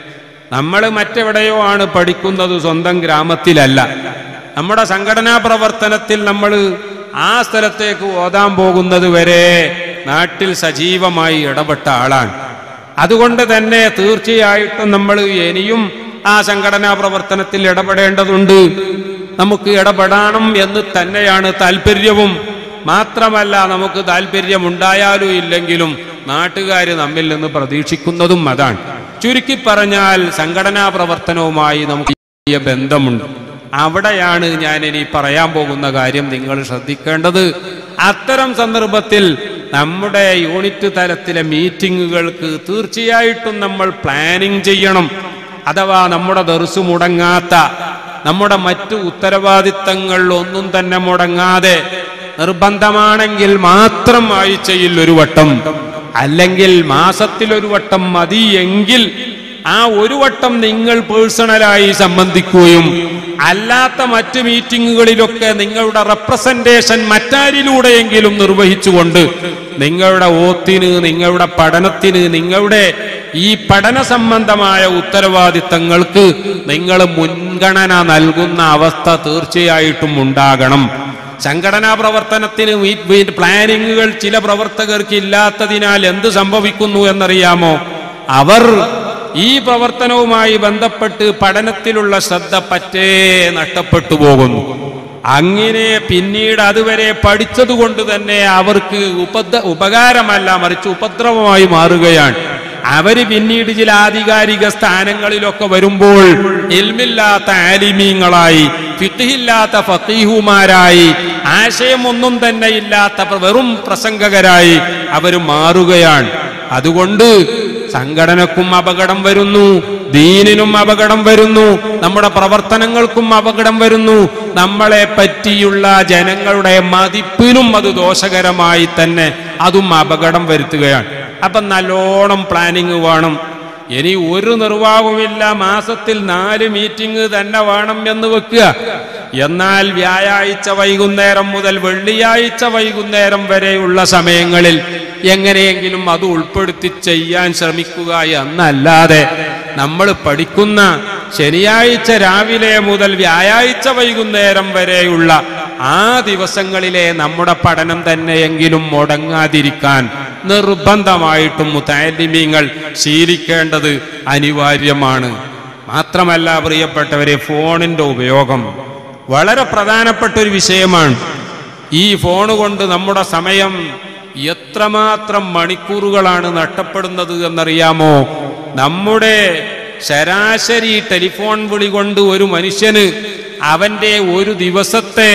നമ്മൾ മറ്റെവിടെയോ ആണ് പഠിക്കുന്നത് സ്വന്തം ഗ്രാമത്തിലല്ല നമ്മുടെ സംഘടനാ പ്രവർത്തനത്തിൽ നമ്മൾ ആ സ്ഥലത്തേക്ക് ഓതാൻ പോകുന്നത് വരെ നാട്ടിൽ സജീവമായി ഇടപെട്ട ആളാണ് അതുകൊണ്ട് തന്നെ തീർച്ചയായിട്ടും നമ്മൾ ഇനിയും ആ സംഘടനാ പ്രവർത്തനത്തിൽ ഇടപെടേണ്ടതുണ്ട് നമുക്ക് ഇടപെടണം എന്ന് തന്നെയാണ് താല്പര്യവും മാത്രമല്ല നമുക്ക് താല്പര്യമുണ്ടായാലും ഇല്ലെങ്കിലും നാട്ടുകാർ നമ്മിൽ നിന്ന് പ്രതീക്ഷിക്കുന്നതും അതാണ് ചുരുക്കി പറഞ്ഞാൽ സംഘടനാ പ്രവർത്തനവുമായി നമുക്ക് വലിയ ബന്ധമുണ്ട് അവിടെയാണ് ഞാൻ ഇനി പറയാൻ പോകുന്ന കാര്യം നിങ്ങൾ ശ്രദ്ധിക്കേണ്ടത് അത്തരം സന്ദർഭത്തിൽ നമ്മുടെ യൂണിറ്റ് തലത്തിലെ മീറ്റിങ്ങുകൾക്ക് തീർച്ചയായിട്ടും നമ്മൾ പ്ലാനിങ് ചെയ്യണം അഥവാ നമ്മുടെ ദർസ് മുടങ്ങാത്ത നമ്മുടെ മറ്റു ഉത്തരവാദിത്തങ്ങൾ ഒന്നും തന്നെ മുടങ്ങാതെ നിർബന്ധമാണെങ്കിൽ മാത്രം ആഴ്ചയിൽ ഒരു വട്ടം അല്ലെങ്കിൽ മാസത്തിൽ ഒരു വട്ടം മതി എങ്കിൽ ആ ഒരു വട്ടം നിങ്ങൾ പേഴ്സണലായി സംബന്ധിക്കുകയും അല്ലാത്ത മറ്റ് മീറ്റിങ്ങുകളിലൊക്കെ നിങ്ങളുടെ റെപ്രസെന്റേഷൻ മറ്റാരിലൂടെയെങ്കിലും നിർവഹിച്ചുകൊണ്ട് നിങ്ങളുടെ ഓത്തിന് നിങ്ങളുടെ പഠനത്തിന് നിങ്ങളുടെ ഈ പഠന സംബന്ധമായ ഉത്തരവാദിത്തങ്ങൾക്ക് നിങ്ങൾ മുൻഗണന നൽകുന്ന അവസ്ഥ തീർച്ചയായിട്ടും ഉണ്ടാകണം സംഘടനാ പ്രവർത്തനത്തിന് മീ- മീ- പ്ലാനിങ്ങുകൾ ചില പ്രവർത്തകർക്ക് ഇല്ലാത്തതിനാൽ എന്ത് സംഭവിക്കുന്നു എന്നറിയാമോ അവർ ഈ പ്രവർത്തനവുമായി ബന്ധപ്പെട്ട് പഠനത്തിലുള്ള ശ്രദ്ധ പറ്റേ നഷ്ടപ്പെട്ടു പോകുന്നു അങ്ങനെ പിന്നീട് അതുവരെ പഠിച്ചതുകൊണ്ട് തന്നെ അവർക്ക് ഉപദ്ര ഉപകാരമല്ല മറിച്ച് ഉപദ്രവമായി മാറുകയാണ് അവര് പിന്നീട് ചില ആധികാരിക സ്ഥാനങ്ങളിലൊക്കെ വരുമ്പോൾ ഇൽമില്ലാത്ത ആലിമീങ്ങളായി ഫിഖില്ലാത്ത ഫക്കീഹുമാരായി ആശയമൊന്നും തന്നെ ഇല്ലാത്ത പ്ര- വെറും പ്രസംഗകരായി അവർ മാറുകയാണ് അതുകൊണ്ട് സംഘടനക്കും അപകടം വരുന്നു ദീനിനും അപകടം വരുന്നു നമ്മുടെ പ്രവർത്തനങ്ങൾക്കും അപകടം വരുന്നു നമ്മളെ പറ്റിയുള്ള ജനങ്ങളുടെ മതിപ്പിനും അത് ദോഷകരമായി തന്നെ അതും അപകടം വരുത്തുകയാണ് അപ്പൊ നല്ലോണം പ്ലാനിങ് വേണം ഇനി ഒരു നിർവാഹവുമില്ല മാസത്തിൽ നാല് മീറ്റിംഗ് തന്നെ വേണം എന്ന് വെക്കുക എന്നാൽ വ്യാഴാഴ്ച വൈകുന്നേരം മുതൽ വെള്ളിയാഴ്ച വൈകുന്നേരം വരെയുള്ള സമയങ്ങളിൽ എങ്ങനെയെങ്കിലും അത് ഉൾപ്പെടുത്തി ചെയ്യാൻ ശ്രമിക്കുക എന്നല്ലാതെ നമ്മൾ പഠിക്കുന്ന ശനിയാഴ്ച രാവിലെ മുതൽ വ്യാഴാഴ്ച വൈകുന്നേരം വരെയുള്ള ആ ദിവസങ്ങളിലെ നമ്മുടെ പഠനം തന്നെയെങ്കിലും മുടങ്ങാതിരിക്കാൻ നിർബന്ധമായിട്ടും മുത്താലിമീങ്ങൾ ശീലിക്കേണ്ടത് അനിവാര്യമാണ് മാത്രമല്ല പ്രിയപ്പെട്ടവരെ ഫോണിന്റെ ഉപയോഗം വളരെ പ്രധാനപ്പെട്ട ഒരു വിഷയമാണ് ഈ ഫോൺ കൊണ്ട് നമ്മുടെ സമയം എത്രമാത്രം മണിക്കൂറുകളാണ് നഷ്ടപ്പെടുന്നത് എന്നറിയാമോ നമ്മുടെ ശരാശരി ടെലിഫോൺ വിളി കൊണ്ട് ഒരു മനുഷ്യന് അവന്റെ ഒരു ദിവസത്തെ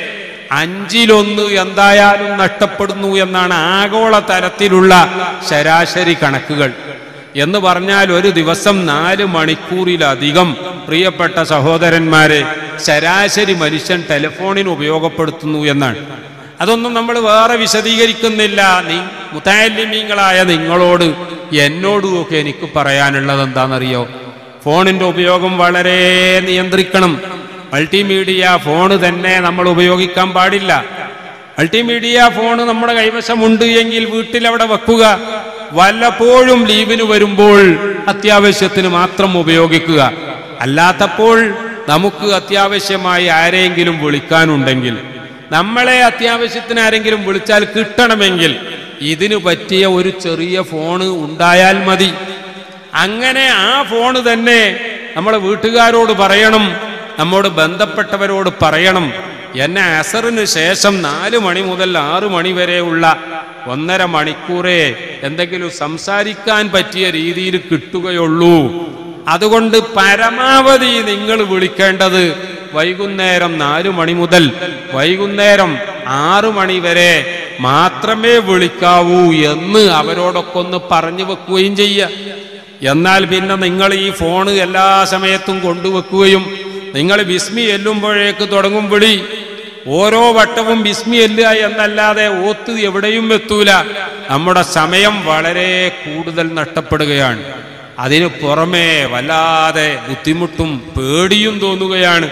അഞ്ചിലൊന്ന് എന്തായാലും നഷ്ടപ്പെടുന്നു എന്നാണ് ആഗോള തലത്തിലുള്ള ശരാശരി കണക്കുകൾ എന്ന് പറഞ്ഞാൽ ഒരു ദിവസം നാല് മണിക്കൂറിലധികം പ്രിയപ്പെട്ട സഹോദരന്മാരെ ശരാശരി മനുഷ്യൻ ടെലിഫോണിന് ഉപയോഗപ്പെടുത്തുന്നു എന്നാണ് അതൊന്നും നമ്മൾ വേറെ വിശദീകരിക്കുന്നില്ല നീ മുത്താലിമീങ്ങളായ നിങ്ങളോട് എന്നോടും ഒക്കെ എനിക്ക് പറയാനുള്ളത് എന്താണെന്നറിയോ ഫോണിന്റെ ഉപയോഗം വളരെ നിയന്ത്രിക്കണം മൾട്ടിമീഡിയ ഫോണ് തന്നെ നമ്മൾ ഉപയോഗിക്കാൻ പാടില്ല മൾട്ടിമീഡിയ ഫോണ് നമ്മുടെ കൈവശമുണ്ട് എങ്കിൽ വീട്ടിൽ അവിടെ വെക്കുക വല്ലപ്പോഴും ലീവിന് വരുമ്പോൾ അത്യാവശ്യത്തിന് മാത്രം ഉപയോഗിക്കുക അല്ലാത്തപ്പോൾ നമുക്ക് അത്യാവശ്യമായി ആരെങ്കിലും വിളിക്കാനുണ്ടെങ്കിൽ നമ്മളെ അത്യാവശ്യത്തിന് ആരെങ്കിലും വിളിച്ചാൽ കിട്ടണമെങ്കിൽ ഇതിനു പറ്റിയ ഒരു ചെറിയ ഫോണ് ഉണ്ടായാൽ മതി അങ്ങനെ ആ ഫോണ് തന്നെ നമ്മളെ വീട്ടുകാരോട് പറയണം നമ്മോട് ബന്ധപ്പെട്ടവരോട് പറയണം എന്നെ അസറിന് ശേഷം നാല് മണി മുതൽ ആറു മണി വരെയുള്ള ഒന്നര മണിക്കൂറേ എന്തെങ്കിലും സംസാരിക്കാൻ പറ്റിയ രീതിയിൽ കിട്ടുകയുള്ളൂ അതുകൊണ്ട് പരമാവധി നിങ്ങൾ വിളിക്കേണ്ടത് വൈകുന്നേരം നാലു മണി മുതൽ വൈകുന്നേരം ആറു മണി വരെ മാത്രമേ വിളിക്കാവൂ എന്ന് അവരോടൊക്കെ ഒന്ന് പറഞ്ഞു വെക്കുകയും ചെയ്യുക എന്നാൽ പിന്നെ നിങ്ങൾ ഈ ഫോണ് എല്ലാ സമയത്തും കൊണ്ടുവെക്കുകയും നിങ്ങൾ ബിസ്മി എല്ലുമ്പോഴേക്ക് തുടങ്ങും വിളി ഓരോ വട്ടവും ബിസ്മി എല്ലുക എന്നല്ലാതെ ഓത്ത് എവിടെയും എത്തൂല നമ്മുടെ സമയം വളരെ കൂടുതൽ നഷ്ടപ്പെടുകയാണ് അതിനു പുറമേ വല്ലാതെ ബുദ്ധിമുട്ടും പേടിയും തോന്നുകയാണ്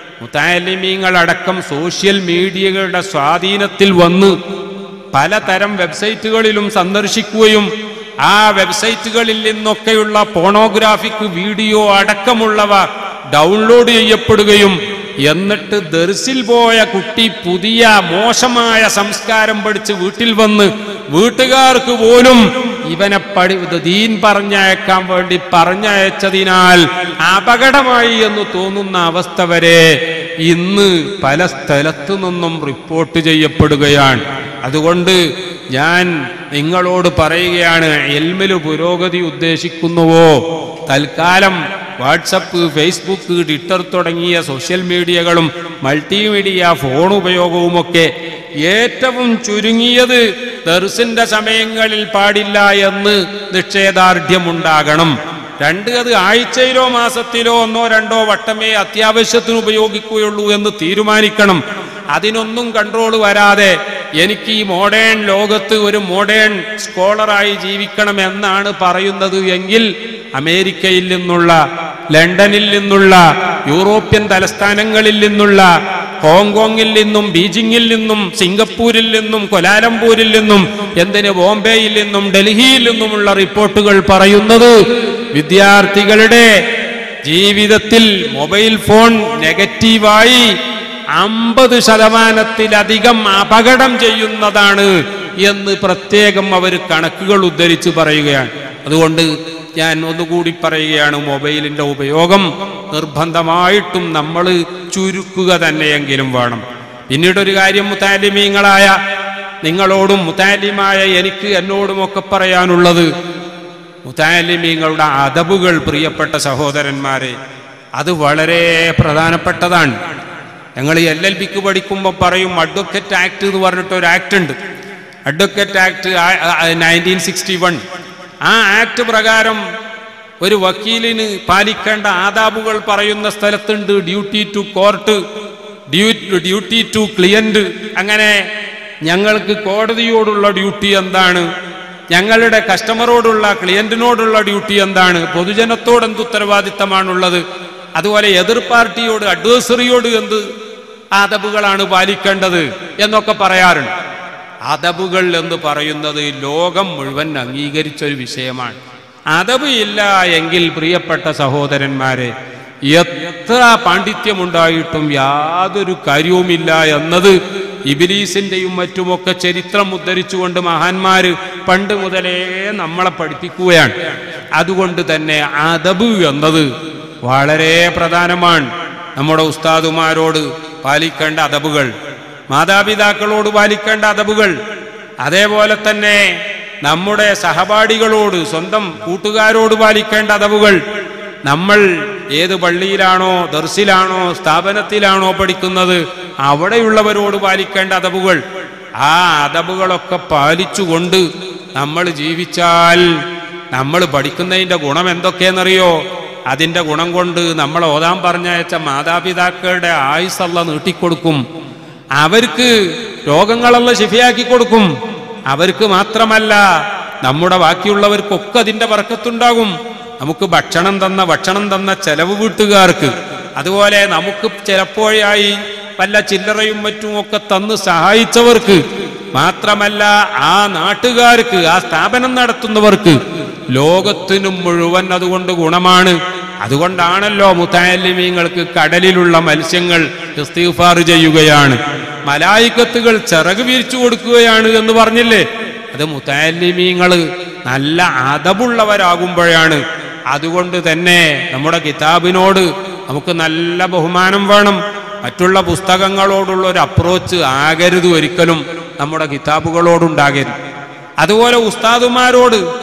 മുത്താലിമീങ്ങളടക്കം സോഷ്യൽ മീഡിയകളുടെ സ്വാധീനത്തിൽ വന്ന് പലതരം വെബ്സൈറ്റുകളിലും സന്ദർശിക്കുകയും ആ വെബ്സൈറ്റുകളിൽ നിന്നൊക്കെയുള്ള പോണോഗ്രാഫിക് വീഡിയോ അടക്കമുള്ളവ ഡൗൺലോഡ് ചെയ്യപ്പെടുകയും എന്നിട്ട് ദർസിൽ പോയ കുട്ടി പുതിയ മോശമായ സംസ്കാരം പഠിച്ച് വീട്ടിൽ വന്ന് വീട്ടുകാർക്ക് പോലും ഇവനെ പഠി ഇത് ദീൻ പറഞ്ഞയക്കാൻ വേണ്ടി പറഞ്ഞയച്ചതിനാൽ അപകടമായി എന്ന് തോന്നുന്ന അവസ്ഥ വരെ ഇന്ന് പല സ്ഥലത്തു നിന്നും റിപ്പോർട്ട് ചെയ്യപ്പെടുകയാണ് അതുകൊണ്ട് ഞാൻ നിങ്ങളോട് പറയുകയാണ് എൽമില് പുരോഗതി ഉദ്ദേശിക്കുന്നുവോ തൽക്കാലം വാട്സപ്പ് ഫേസ്ബുക്ക് ട്വിറ്റർ തുടങ്ങിയ സോഷ്യൽ മീഡിയകളും മൾട്ടിമീഡിയ ഫോൺ ഉപയോഗവുമൊക്കെ ഏറ്റവും ചുരുങ്ങിയത് ദർസിന്റെ സമയങ്ങളിൽ പാടില്ല എന്ന് നിഷേധാർഢ്യമുണ്ടാകണം രണ്ട് അത് ആഴ്ചയിലോ മാസത്തിലോ ഒന്നോ രണ്ടോ വട്ടമേ അത്യാവശ്യത്തിന് ഉപയോഗിക്കുകയുള്ളൂ എന്ന് തീരുമാനിക്കണം അതിനൊന്നും കൺട്രോൾ വരാതെ എനിക്ക് ഈ മോഡേൺ ലോകത്ത് ഒരു മോഡേൺ സ്കോളറായി ജീവിക്കണം എന്നാണ് പറയുന്നത് എങ്കിൽ അമേരിക്കയിൽ നിന്നുള്ള ലണ്ടനിൽ നിന്നുള്ള യൂറോപ്യൻ തലസ്ഥാനങ്ങളിൽ നിന്നുള്ള ഹോങ്കോങ്ങിൽ നിന്നും ബീജിംഗിൽ നിന്നും സിംഗപ്പൂരിൽ നിന്നും കൊലാലംപൂരിൽ നിന്നും എന്തിന് ബോംബെയിൽ നിന്നും ഡൽഹിയിൽ നിന്നുമുള്ള റിപ്പോർട്ടുകൾ പറയുന്നത് വിദ്യാർത്ഥികളുടെ ജീവിതത്തിൽ മൊബൈൽ ഫോൺ നെഗറ്റീവായി അമ്പത് ശതമാനത്തിലധികം അപകടം ചെയ്യുന്നതാണ് എന്ന് പ്രത്യേകം അവർ കണക്കുകൾ ഉദ്ധരിച്ച് പറയുകയാണ് അതുകൊണ്ട് ഞാൻ ഒന്നുകൂടി പറയുകയാണ് മൊബൈലിന്റെ ഉപയോഗം നിർബന്ധമായിട്ടും നമ്മൾ ചുരുക്കുക തന്നെയെങ്കിലും വേണം പിന്നീട് ഒരു കാര്യം മുത്താലിമീങ്ങളായ നിങ്ങളോടും മുത്താലിമായ എനിക്ക് എന്നോടുമൊക്കെ പറയാനുള്ളത് മുത്താലിമീങ്ങളുടെ അതബുകൾ പ്രിയപ്പെട്ട സഹോദരന്മാരെ അത് വളരെ പ്രധാനപ്പെട്ടതാണ് ഞങ്ങൾ എൽ എൽ ബിക്ക് പഠിക്കുമ്പോൾ പറയും അഡ്വക്കേറ്റ് ആക്ട് എന്ന് പറഞ്ഞിട്ട് ഒരു ആക്ട് ഉണ്ട് advocate act nineteen sixty one ആ ആക്ട് പ്രകാരം ഒരു വക്കീലിന് പാലിക്കേണ്ട ആദാബുകൾ പറയുന്ന സ്ഥലത്തുണ്ട് duty to court duty to client അങ്ങനെ ഞങ്ങൾക്ക് കോടതിയോടുള്ള ഡ്യൂട്ടി എന്താണ് ഞങ്ങളുടെ കസ്റ്റമറോടുള്ള ക്ലിയന്റിനോടുള്ള ഡ്യൂട്ടി എന്താണ് പൊതുജനത്തോട് എന്ത് ഉത്തരവാദിത്തമാണുള്ളത് അതുപോലെ എതിർ പാർട്ടിയോട് അഡ്വേഴ്സറിയോട് എന്ത് അതബുകളാണ് പാലിക്കേണ്ടത് എന്നൊക്കെ പറയാറുണ്ട് അതബുകൾ എന്ന് പറയുന്നത് ലോകം മുഴുവൻ അംഗീകരിച്ച ഒരു വിഷയമാണ് അതബ് ഇല്ല എങ്കിൽ പ്രിയപ്പെട്ട സഹോദരന്മാരെ എത്ര പാണ്ഡിത്യമുണ്ടായിട്ടും യാതൊരു കാര്യവുമില്ല എന്നത് ഇബിലീസിന്റെയും മറ്റുമൊക്കെ ചരിത്രം ഉദ്ധരിച്ചുകൊണ്ട് മഹാന്മാര് പണ്ട് മുതലേ നമ്മളെ പഠിപ്പിക്കുകയാണ് അതുകൊണ്ട് തന്നെ അതബ് എന്നത് വളരെ പ്രധാനമാണ് നമ്മുടെ ഉസ്താദുമാരോട് പാലിക്കേണ്ട അതബുകൾ മാതാപിതാക്കളോട് പാലിക്കേണ്ട അതബുകൾ അതേപോലെ തന്നെ നമ്മുടെ സഹപാഠികളോട് സ്വന്തം കൂട്ടുകാരോട് പാലിക്കേണ്ട അതവുകൾ നമ്മൾ ഏത് പള്ളിയിലാണോ ദർസിലാണോ സ്ഥാപനത്തിലാണോ പഠിക്കുന്നത് അവിടെയുള്ളവരോട് പാലിക്കേണ്ട അതവുകൾ ആ അതവുകളൊക്കെ പാലിച്ചുകൊണ്ട് നമ്മൾ ജീവിച്ചാൽ നമ്മൾ പഠിക്കുന്നതിന്റെ ഗുണം എന്തൊക്കെയെന്നറിയോ അതിന്റെ ഗുണം കൊണ്ട് നമ്മൾ ഓതാൻ പറഞ്ഞയച്ച മാതാപിതാക്കളുടെ ആയുസല്ല നീട്ടിക്കൊടുക്കും അവർക്ക് രോഗങ്ങളല്ല ശിഫിയാക്കി കൊടുക്കും അവർക്ക് മാത്രമല്ല നമ്മുടെ ബാക്കിയുള്ളവർക്കൊക്കെ അതിന്റെ വർക്കത്തുണ്ടാകും നമുക്ക് ഭക്ഷണം തന്ന ഭക്ഷണം തന്ന ചെലവ് വീട്ടുകാർക്ക് അതുപോലെ നമുക്ക് ചിലപ്പോഴായി വല്ല ചില്ലറയും മറ്റും ഒക്കെ തന്ന് സഹായിച്ചവർക്ക് മാത്രമല്ല ആ നാട്ടുകാർക്ക് ആ സ്ഥാപനം നടത്തുന്നവർക്ക് ലോകത്തിനും മുഴുവൻ അതുകൊണ്ട് ഗുണമാണ് അതുകൊണ്ടാണല്ലോ മുത്താലിമീങ്ങൾക്ക് കടലിലുള്ള മത്സ്യങ്ങൾ ഇസ്തിഗ്ഫാർ ചെയ്യുകയാണ് മലായിക്കത്തുകൾ ചിറക് വിരിച്ചു കൊടുക്കുകയാണ് എന്ന് പറഞ്ഞില്ലേ അത് മുത്താലിമീങ്ങൾ നല്ല അതവുള്ളവരാകുമ്പോഴാണ് അതുകൊണ്ട് തന്നെ നമ്മുടെ കിതാബിനോട് നമുക്ക് നല്ല ബഹുമാനം വേണം മറ്റുള്ള പുസ്തകങ്ങളോടുള്ള ഒരു അപ്രോച്ച് ആകരുത് ഒരിക്കലും നമ്മുടെ കിതാബുകളോടുണ്ടാകരുത് അതുപോലെ ഉസ്താദുമാരോട്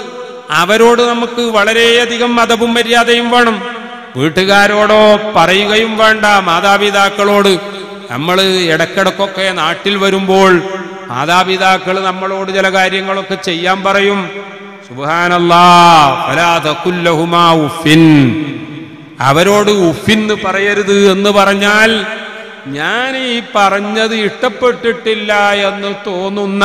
അവരോട് നമുക്ക് വളരെയധികം മതവും മര്യാദയും വേണം വീട്ടുകാരോടോ പറയുകയും വേണ്ട മാതാപിതാക്കളോട് നമ്മൾ ഇടക്കിടക്കൊക്കെ നാട്ടിൽ വരുമ്പോൾ മാതാപിതാക്കൾ നമ്മളോട് ചില കാര്യങ്ങളൊക്കെ ചെയ്യാൻ പറയും സുബാനല്ലാ ഫലാതകുല്ലഹുമാ ഉഫിൻ അവരോട് ഉഫിന്ന് പറയരുത് എന്ന് പറഞ്ഞാൽ ഞാൻ ഈ പറഞ്ഞത് ഇഷ്ടപ്പെട്ടിട്ടില്ല എന്ന് തോന്നുന്ന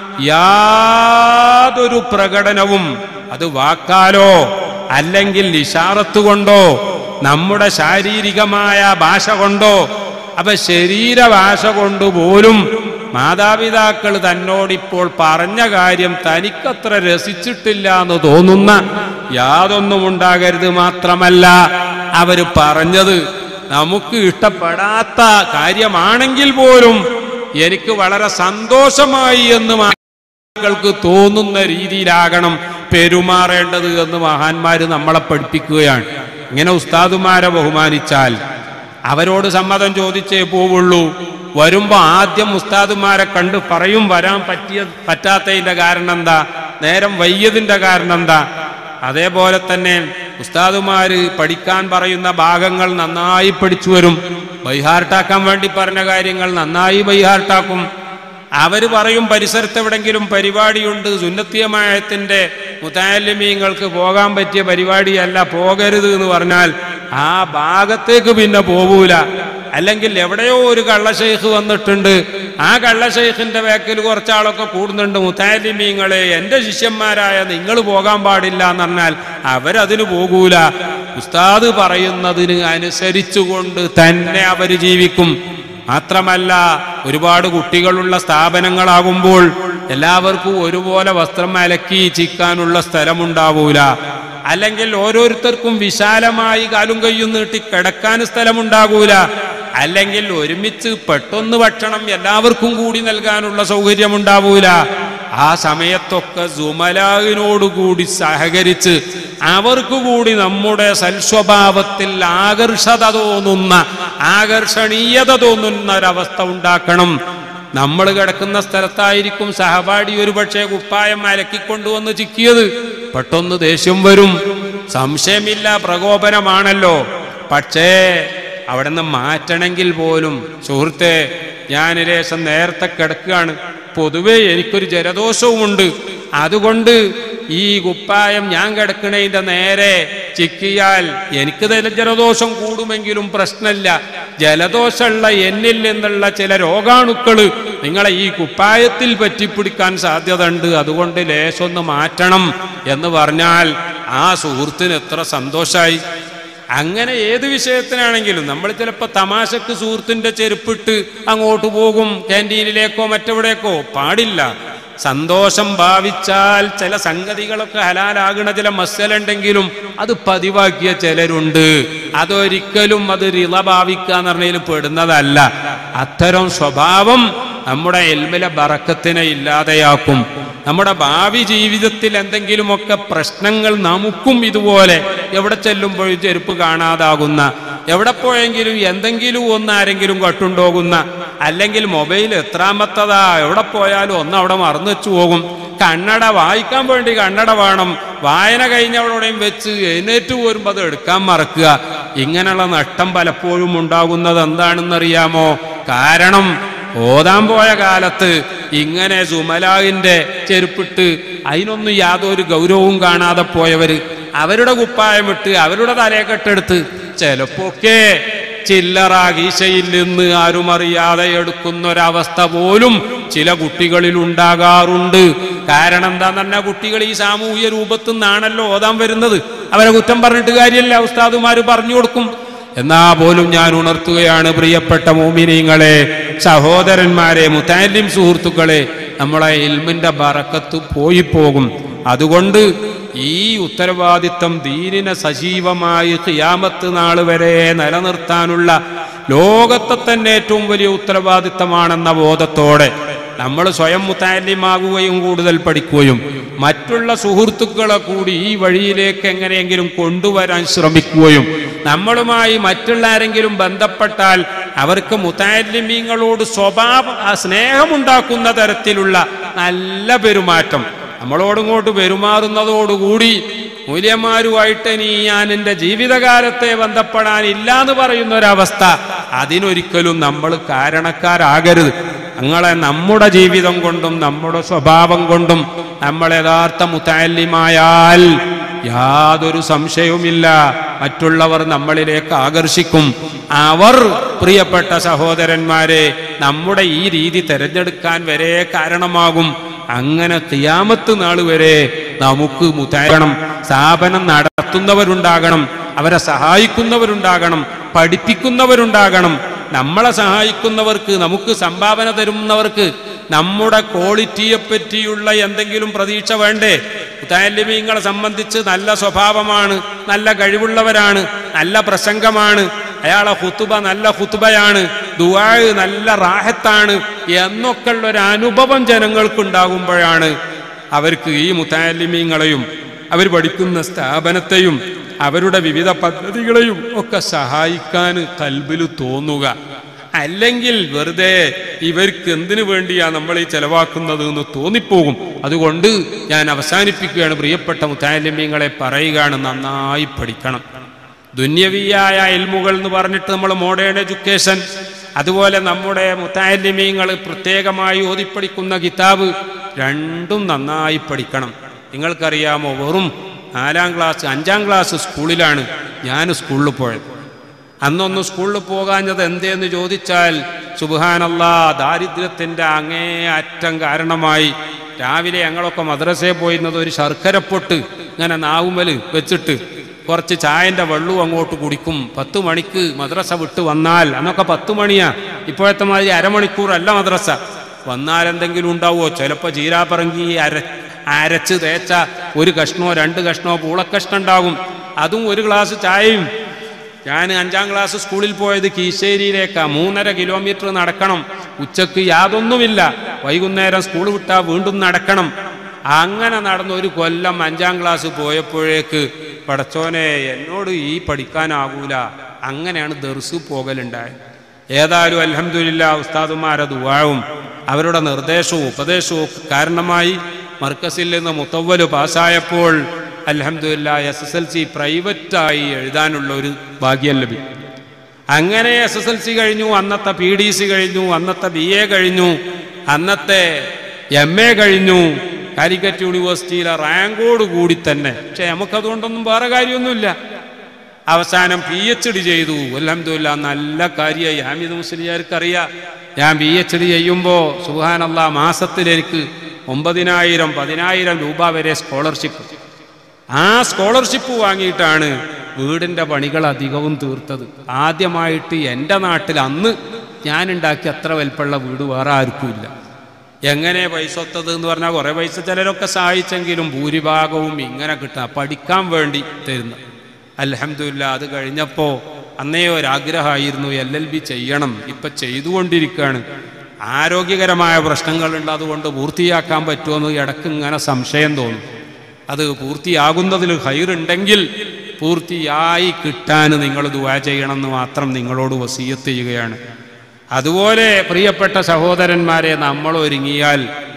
യാതൊരു പ്രകടനവും അത് വാക്കാലോ അല്ലെങ്കിൽ ഇഷാറത്ത് കൊണ്ടോ നമ്മുടെ ശാരീരികമായ ഭാഷ കൊണ്ടോ അപ്പൊ ശരീരഭാഷ കൊണ്ട് പോലും മാതാപിതാക്കൾ തന്നോടിപ്പോൾ പറഞ്ഞ കാര്യം തനിക്കത്ര രസിച്ചിട്ടില്ല എന്ന് തോന്നുന്ന യാതൊന്നും ഉണ്ടാകരുത് മാത്രമല്ല അവര് പറഞ്ഞത് നമുക്ക് ഇഷ്ടപ്പെടാത്ത കാര്യമാണെങ്കിൽ പോലും എനിക്ക് വളരെ സന്തോഷമായി എന്ന് മക്കൾക്ക് തോന്നുന്ന രീതിയിലാകണം പെരുമാറേണ്ടത് എന്ന് മഹാന്മാര് നമ്മളെ പഠിപ്പിക്കുകയാണ് ഇങ്ങനെ ഉസ്താദുമാരെ ബഹുമാനിച്ചാൽ അവരോട് സമ്മതം ചോദിച്ചേ പോവുള്ളൂ വരുമ്പോ ആദ്യം ഉസ്താദുമാരെ കണ്ട് പറയും വരാൻ പറ്റിയ പറ്റാത്തതിന്റെ കാരണം എന്താ നേരം വയ്യതിന്റെ കാരണം എന്താ അതേപോലെ തന്നെ ഉസ്താദുമാര് പഠിക്കാൻ പറയുന്ന ഭാഗങ്ങൾ നന്നായി പഠിച്ചു വരും ബൈഹാർട്ടാക്കാൻ വേണ്ടി പറഞ്ഞ കാര്യങ്ങൾ നന്നായി ബൈഹാർട്ടാക്കും അവര് പറയും പരിസരത്ത് എവിടെങ്കിലും പരിപാടിയുണ്ട് സുന്നത്തിയമായത്തിന്റെ മുത്താലിമീങ്ങൾക്ക് പോകാൻ പറ്റിയ പരിപാടിയല്ല പോകരുത് എന്ന് പറഞ്ഞാൽ ആ ഭാഗത്തേക്ക് പിന്നെ പോകൂല അല്ലെങ്കിൽ എവിടെയോ ഒരു കള്ളശൈഖ് വന്നിട്ടുണ്ട് ആ കള്ളശൈഖിന്റെ വേക്കിൽ കുറച്ചാളൊക്കെ കൂടുന്നുണ്ട് മുത്താലിമീങ്ങളെ എന്റെ ശിഷ്യന്മാരായ നിങ്ങൾ പോകാൻ പാടില്ല എന്ന് പറഞ്ഞാൽ അവരതിന് പോകൂല ഉസ്താദ് പറയുന്നതിന് അനുസരിച്ചുകൊണ്ട് തന്നെ അവര് ജീവിക്കും മാത്രമല്ല ഒരുപാട് കുട്ടികളുള്ള സ്ഥാപനങ്ങളാകുമ്പോൾ എല്ലാവർക്കും ഒരുപോലെ വസ്ത്രം അലക്കി ചിക്കാനുള്ള സ്ഥലമുണ്ടാവൂല അല്ലെങ്കിൽ ഓരോരുത്തർക്കും വിശാലമായി കാലും കയ്യും നീട്ടി കിടക്കാൻ സ്ഥലമുണ്ടാകൂല അല്ലെങ്കിൽ ഒരുമിച്ച് പെട്ടെന്ന് ഭക്ഷണം എല്ലാവർക്കും കൂടി നൽകാനുള്ള സൗകര്യമുണ്ടാവൂല ആ സമയത്തൊക്കെ സുമലാവിനോടുകൂടി സഹകരിച്ച് അവർക്ക് കൂടി നമ്മുടെ സൽസ്വഭാവത്തിൽ ആകർഷത തോന്നുന്ന ആകർഷണീയത തോന്നുന്ന ഒരവസ്ഥ ഉണ്ടാക്കണം നമ്മൾ കിടക്കുന്ന സ്ഥലത്തായിരിക്കും സഹപാഠി ഒരുപക്ഷെ കുപ്പായം അലക്കിക്കൊണ്ടുവന്ന് ചിക്കിയത് പെട്ടെന്ന് ദേഷ്യം വരും സംശയമില്ല പ്രകോപനമാണല്ലോ പക്ഷേ അവിടെ നിന്ന് മാറ്റണമെങ്കിൽ പോലും സുഹൃത്തെ ഞാൻ ലേശം നേരത്തെ കിടക്കുകയാണ് പൊതുവേ എനിക്കൊരു ജലദോഷവുമുണ്ട് അതുകൊണ്ട് ഈ കുപ്പായം ഞാൻ കിടക്കണതിന്റെ നേരെ ചിക്കിയാൽ എനിക്ക് തന്നെ ജലദോഷം കൂടുമെങ്കിലും പ്രശ്നമില്ല ജലദോഷമുള്ള എന്നിൽ നിന്നുള്ള ചില രോഗാണുക്കള് നിങ്ങളെ ഈ കുപ്പായത്തിൽ പറ്റിപ്പിടിക്കാൻ സാധ്യത ഉണ്ട് അതുകൊണ്ട് ലേശൊന്ന് മാറ്റണം എന്ന് പറഞ്ഞാൽ ആ സുഹൃത്തിന് എത്ര സന്തോഷായി അങ്ങനെ ഏത് വിഷയത്തിനാണെങ്കിലും നമ്മൾ ചിലപ്പോൾ തമാശക്ക് സുഹൃത്തിന്റെ ചെരുപ്പിട്ട് അങ്ങോട്ട് പോകും ക്യാൻറ്റീനിലേക്കോ മറ്റെവിടേക്കോ പാടില്ല സന്തോഷം ഭാവിച്ചാൽ ചില സംഗതികളൊക്കെ ഹലാലാകണ ചില മസലുണ്ടെങ്കിലും അത് പതിവാക്കിയ ചിലരുണ്ട് അതൊരിക്കലും അത് റിള ഭാവിക്കുക എന്ന് പറഞ്ഞതിൽ പെടുന്നതല്ല അത്തരം സ്വഭാവം നമ്മുടെ എൽമിലെ ബറക്കത്തിനെ ഇല്ലാതെയാക്കും നമ്മുടെ ഭാവി ജീവിതത്തിൽ എന്തെങ്കിലുമൊക്കെ പ്രശ്നങ്ങൾ നമുക്കും ഇതുപോലെ എവിടെ ചെല്ലുമ്പോഴും ചെരുപ്പ് കാണാതാകുന്ന എവിടെ പോയെങ്കിലും എന്തെങ്കിലും ഒന്ന് ആരെങ്കിലും കട്ടുണ്ടോകുന്ന അല്ലെങ്കിൽ മൊബൈൽ എത്രാമത്തതാ എവിടെ പോയാലും ഒന്ന് അവിടെ മറന്നു വെച്ചു പോകും കണ്ണട വായിക്കാൻ വേണ്ടി കണ്ണട വേണം വായന കഴിഞ്ഞവളോടെയും വെച്ച് എഴുന്നേറ്റ് പോരുമ്പോൾ അത് എടുക്കാൻ മറക്കുക ഇങ്ങനെയുള്ള നഷ്ടം പലപ്പോഴും ഉണ്ടാകുന്നത് എന്താണെന്നറിയാമോ കാരണം ഓതാൻ പോയ കാലത്ത് ഇങ്ങനെ സുമലാവിന്റെ ചെരുപ്പിട്ട് അതിനൊന്നും യാതൊരു ഗൗരവവും കാണാതെ പോയവര് അവരുടെ കുപ്പായമിട്ട് അവരുടെ തലയെക്കെട്ടെടുത്ത് ചിലപ്പോക്കെ ചില്ലറ ഗീശയിൽ നിന്ന് ആരും അറിയാതെ എടുക്കുന്ന ഒരവസ്ഥ പോലും ചില കുട്ടികളിൽ ഉണ്ടാകാറുണ്ട് കാരണം എന്താന്ന് പറഞ്ഞാൽ കുട്ടികൾ ഈ സാമൂഹ്യ രൂപത്തിൽ നിന്നാണല്ലോ ഓതാൻ വരുന്നത് അവരെ കുറ്റം പറഞ്ഞിട്ട് കാര്യമില്ല ഉസ്താദുമാര് പറഞ്ഞു കൊടുക്കും എന്നാ പോലും ഞാൻ ഉണർത്തുകയാണ് പ്രിയപ്പെട്ട മോമിനിങ്ങളെ സഹോദരന്മാരെ മുത്താലിം സുഹൃത്തുക്കളെ നമ്മളെ ഇൽമിന്റെ ബറക്കത്ത് പോയി പോകും അതുകൊണ്ട് ഈ ഉത്തരവാദിത്തം ദീനിനെ സജീവമായി ഖിയാമത്ത് നാൾ വരെ നിലനിർത്താനുള്ള ലോകത്തെ തന്നെ ഏറ്റവും വലിയ ഉത്തരവാദിത്തമാണെന്ന ബോധത്തോടെ നമ്മൾ സ്വയം മുത്താലിമാകുകയും കൂടുതൽ പഠിക്കുകയും മറ്റുള്ള സുഹൃത്തുക്കളെ കൂടി ഈ വഴിയിലേക്ക് എങ്ങനെയെങ്കിലും കൊണ്ടുവരാൻ ശ്രമിക്കുകയും നമ്മളുമായി മറ്റുള്ള ആരെങ്കിലും ബന്ധപ്പെട്ടാൽ അവർക്ക് മുത്താലിമീങ്ങളോട് സ്വഭാവ ആ സ്നേഹമുണ്ടാക്കുന്ന തരത്തിലുള്ള നല്ല പെരുമാറ്റം നമ്മളോടിങ്ങോട്ട് പെരുമാറുന്നതോടുകൂടി മൂല്യന്മാരുമായിട്ട് ഇനി ഞാൻ എൻ്റെ ജീവിതകാലത്തെ ബന്ധപ്പെടാനില്ല എന്ന് പറയുന്ന ഒരവസ്ഥ അതിനൊരിക്കലും നമ്മൾ കാരണക്കാരാകരുത് ഞങ്ങളെ നമ്മുടെ ജീവിതം കൊണ്ടും നമ്മുടെ സ്വഭാവം കൊണ്ടും നമ്മൾ യഥാർത്ഥ മുത്താലിമായാൽ യാതൊരു സംശയവുമില്ല മറ്റുള്ളവർ നമ്മളിലേക്ക് ആകർഷിക്കും അവർ പ്രിയപ്പെട്ട സഹോദരന്മാരെ നമ്മുടെ ഈ രീതി തിരഞ്ഞെടുക്കാൻ വരെ കാരണമാകും അങ്ങനെ തിയാമത്ത് നാൾ വരെ നമുക്ക് മുതാരണം സ്ഥാപനം നടത്തുന്നവരുണ്ടാകണം അവരെ സഹായിക്കുന്നവരുണ്ടാകണം പഠിപ്പിക്കുന്നവരുണ്ടാകണം നമ്മളെ സഹായിക്കുന്നവർക്ക് നമുക്ക് സംഭാവന തരുന്നവർക്ക് നമ്മുടെ ക്വാളിറ്റിയെ പറ്റിയുള്ള എന്തെങ്കിലും പ്രതീക്ഷ വേണ്ടേ മുത്താലിമീങ്ങളെ സംബന്ധിച്ച് നല്ല സ്വഭാവമാണ് നല്ല കഴിവുള്ളവരാണ് നല്ല പ്രസംഗമാണ് അയാളെ ഹുത്തുബ നല്ല ഹുത്തുബയാണ് ദുആഴ് നല്ല റാഹത്താണ് എന്നൊക്കെ ഉള്ള ഒരു അനുഭവം ജനങ്ങൾക്കുണ്ടാകുമ്പോഴാണ് അവർക്ക് ഈ മുത്താലിമീങ്ങളെയും അവർ പഠിക്കുന്ന സ്ഥാപനത്തെയും അവരുടെ വിവിധ പദ്ധതികളെയും ഒക്കെ സഹായിക്കാൻ കൽബിൽ തോന്നുക അല്ലെങ്കിൽ വെറുതെ ഇവർക്ക് എന്തിനു വേണ്ടിയാ നമ്മൾ ഈ ചെലവാക്കുന്നത് എന്ന് തോന്നിപ്പോകും അതുകൊണ്ട് ഞാൻ അവസാനിപ്പിക്കുകയാണ് പ്രിയപ്പെട്ട മുത്താലിമ്യങ്ങളെ പറയുകയാണ് നന്നായി പഠിക്കണം ദുന്യവിയായ എൽമുകൾ എന്ന് പറഞ്ഞിട്ട് നമ്മൾ മോഡേൺ എഡ്യൂക്കേഷൻ അതുപോലെ നമ്മുടെ മുത്താലിമീങ്ങൾ പ്രത്യേകമായി ഓതിപ്പടിക്കുന്ന കിതാബ് രണ്ടും നന്നായി പഠിക്കണം നിങ്ങൾക്കറിയാമോ വെറും നാലാം ക്ലാസ് അഞ്ചാം ക്ലാസ് സ്കൂളിലാണ് ഞാൻ സ്കൂളിൽ പോയത് അന്നൊന്ന് സ്കൂളിൽ പോകാഞ്ഞത് എന്തേന്ന് ചോദിച്ചാൽ സുബാനല്ല ദാരിദ്ര്യത്തിൻ്റെ അങ്ങേ അറ്റം കാരണമായി രാവിലെ ഞങ്ങളൊക്കെ മദ്രസയിൽ പോയിരുന്നത് ഒരു ശർക്കരപ്പൊട്ട് ഇങ്ങനെ നാവുമൽ വെച്ചിട്ട് കുറച്ച് ചായൻ്റെ വെള്ളവും അങ്ങോട്ട് കുടിക്കും പത്ത് മണിക്ക് മദ്രസ വിട്ട് വന്നാൽ അന്നൊക്കെ പത്ത് മണിയാ ഇപ്പോഴത്തെ മാതിരി അരമണിക്കൂറല്ല മദ്രസ വന്നാൽ എന്തെങ്കിലും ഉണ്ടാവുമോ ചിലപ്പോൾ ചീരാപ്പറങ്കി അര അരച്ച് തേച്ച ഒരു കഷ്ണമോ രണ്ട് കഷ്ണമോ പൂളക്കഷ്ണം ഉണ്ടാകും അതും ഒരു ഗ്ലാസ് ചായയും ഞാൻ അഞ്ചാം ക്ലാസ് സ്കൂളിൽ പോയത് കീശേരിയിലേക്കാ മൂന്നര കിലോമീറ്റർ നടക്കണം ഉച്ചക്ക് യാതൊന്നുമില്ല വൈകുന്നേരം സ്കൂൾ വിട്ടാൽ വീണ്ടും നടക്കണം അങ്ങനെ നടന്ന ഒരു കൊല്ലം അഞ്ചാം ക്ലാസ് പോയപ്പോഴേക്ക് പടച്ചോനെ എന്നോട് ഈ പഠിക്കാനാകൂല അങ്ങനെയാണ് ദർസു പോകലുണ്ടായത് ഏതായാലും അലഹമില്ല ഉസ്താദുമാരെ ദുവാവും അവരുടെ നിർദ്ദേശവും ഉപദേശവും ഒക്കെ കാരണമായി മർക്കസിൽ നിന്ന് മുത്തവ്വല് പാസ്സായപ്പോൾ അലഹമില്ല എസ് എസ് എൽ സി പ്രൈവറ്റായി എഴുതാനുള്ള ഒരു ഭാഗ്യം ലഭിക്കും അങ്ങനെ എസ് എസ് എൽ സി കഴിഞ്ഞു അന്നത്തെ പി ഡി സി കഴിഞ്ഞു അന്നത്തെ ബി എ കഴിഞ്ഞു അന്നത്തെ എം എ കഴിഞ്ഞു കാലിക്കറ്റ് യൂണിവേഴ്സിറ്റിയിലെ റാങ്കോട് കൂടി തന്നെ പക്ഷെ നമുക്കതുകൊണ്ടൊന്നും വേറെ കാര്യമൊന്നുമില്ല അവസാനം പി എച്ച് ഡി ചെയ്തു അലഹമില്ല നല്ല കാര്യമായി ഹാമിദ് മുസ്ലിയാർക്ക് അറിയാം ഞാൻ പി എച്ച് ഡി ചെയ്യുമ്പോൾ സുഹാനല്ല മാസത്തിൽ എനിക്ക് ഒമ്പതിനായിരം പതിനായിരം രൂപ വരെ സ്കോളർഷിപ്പ് ആ സ്കോളർഷിപ്പ് വാങ്ങിയിട്ടാണ് വീടിൻ്റെ പണികൾ അധികവും തീർത്തത് ആദ്യമായിട്ട് എൻ്റെ നാട്ടിൽ അന്ന് ഞാൻ ഉണ്ടാക്കിയ അത്ര വലിപ്പമുള്ള വീട് വേറെ ആർക്കുമില്ല എങ്ങനെ പൈസ ഒത്തത് എന്ന് പറഞ്ഞാൽ കുറേ പൈസ ചിലരൊക്കെ സഹായിച്ചെങ്കിലും ഭൂരിഭാഗവും ഇങ്ങനെ കിട്ടുക പഠിക്കാൻ വേണ്ടി തരുന്ന അലഹമില്ല അത് കഴിഞ്ഞപ്പോൾ അന്നേ ഒരാഗ്രഹമായിരുന്നു എൽ എൽ ബി ചെയ്യണം ഇപ്പം ചെയ്തുകൊണ്ടിരിക്കുകയാണ് ആരോഗ്യകരമായ പ്രശ്നങ്ങളുണ്ട് അതുകൊണ്ട് പൂർത്തിയാക്കാൻ പറ്റുമെന്ന് ഇടയ്ക്ക് ഇങ്ങനെ സംശയം തോന്നും അത് പൂർത്തിയാകുന്നതിൽ ഹൈറുണ്ടെങ്കിൽ പൂർത്തിയായി കിട്ടാൻ നിങ്ങൾ ദുവാ ചെയ്യണമെന്ന് മാത്രം നിങ്ങളോട് വസീയത്ത് ചെയ്യുകയാണ് അതുപോലെ പ്രിയപ്പെട്ട സഹോദരന്മാരെ നമ്മൾ ഒരുങ്ങിയാൽ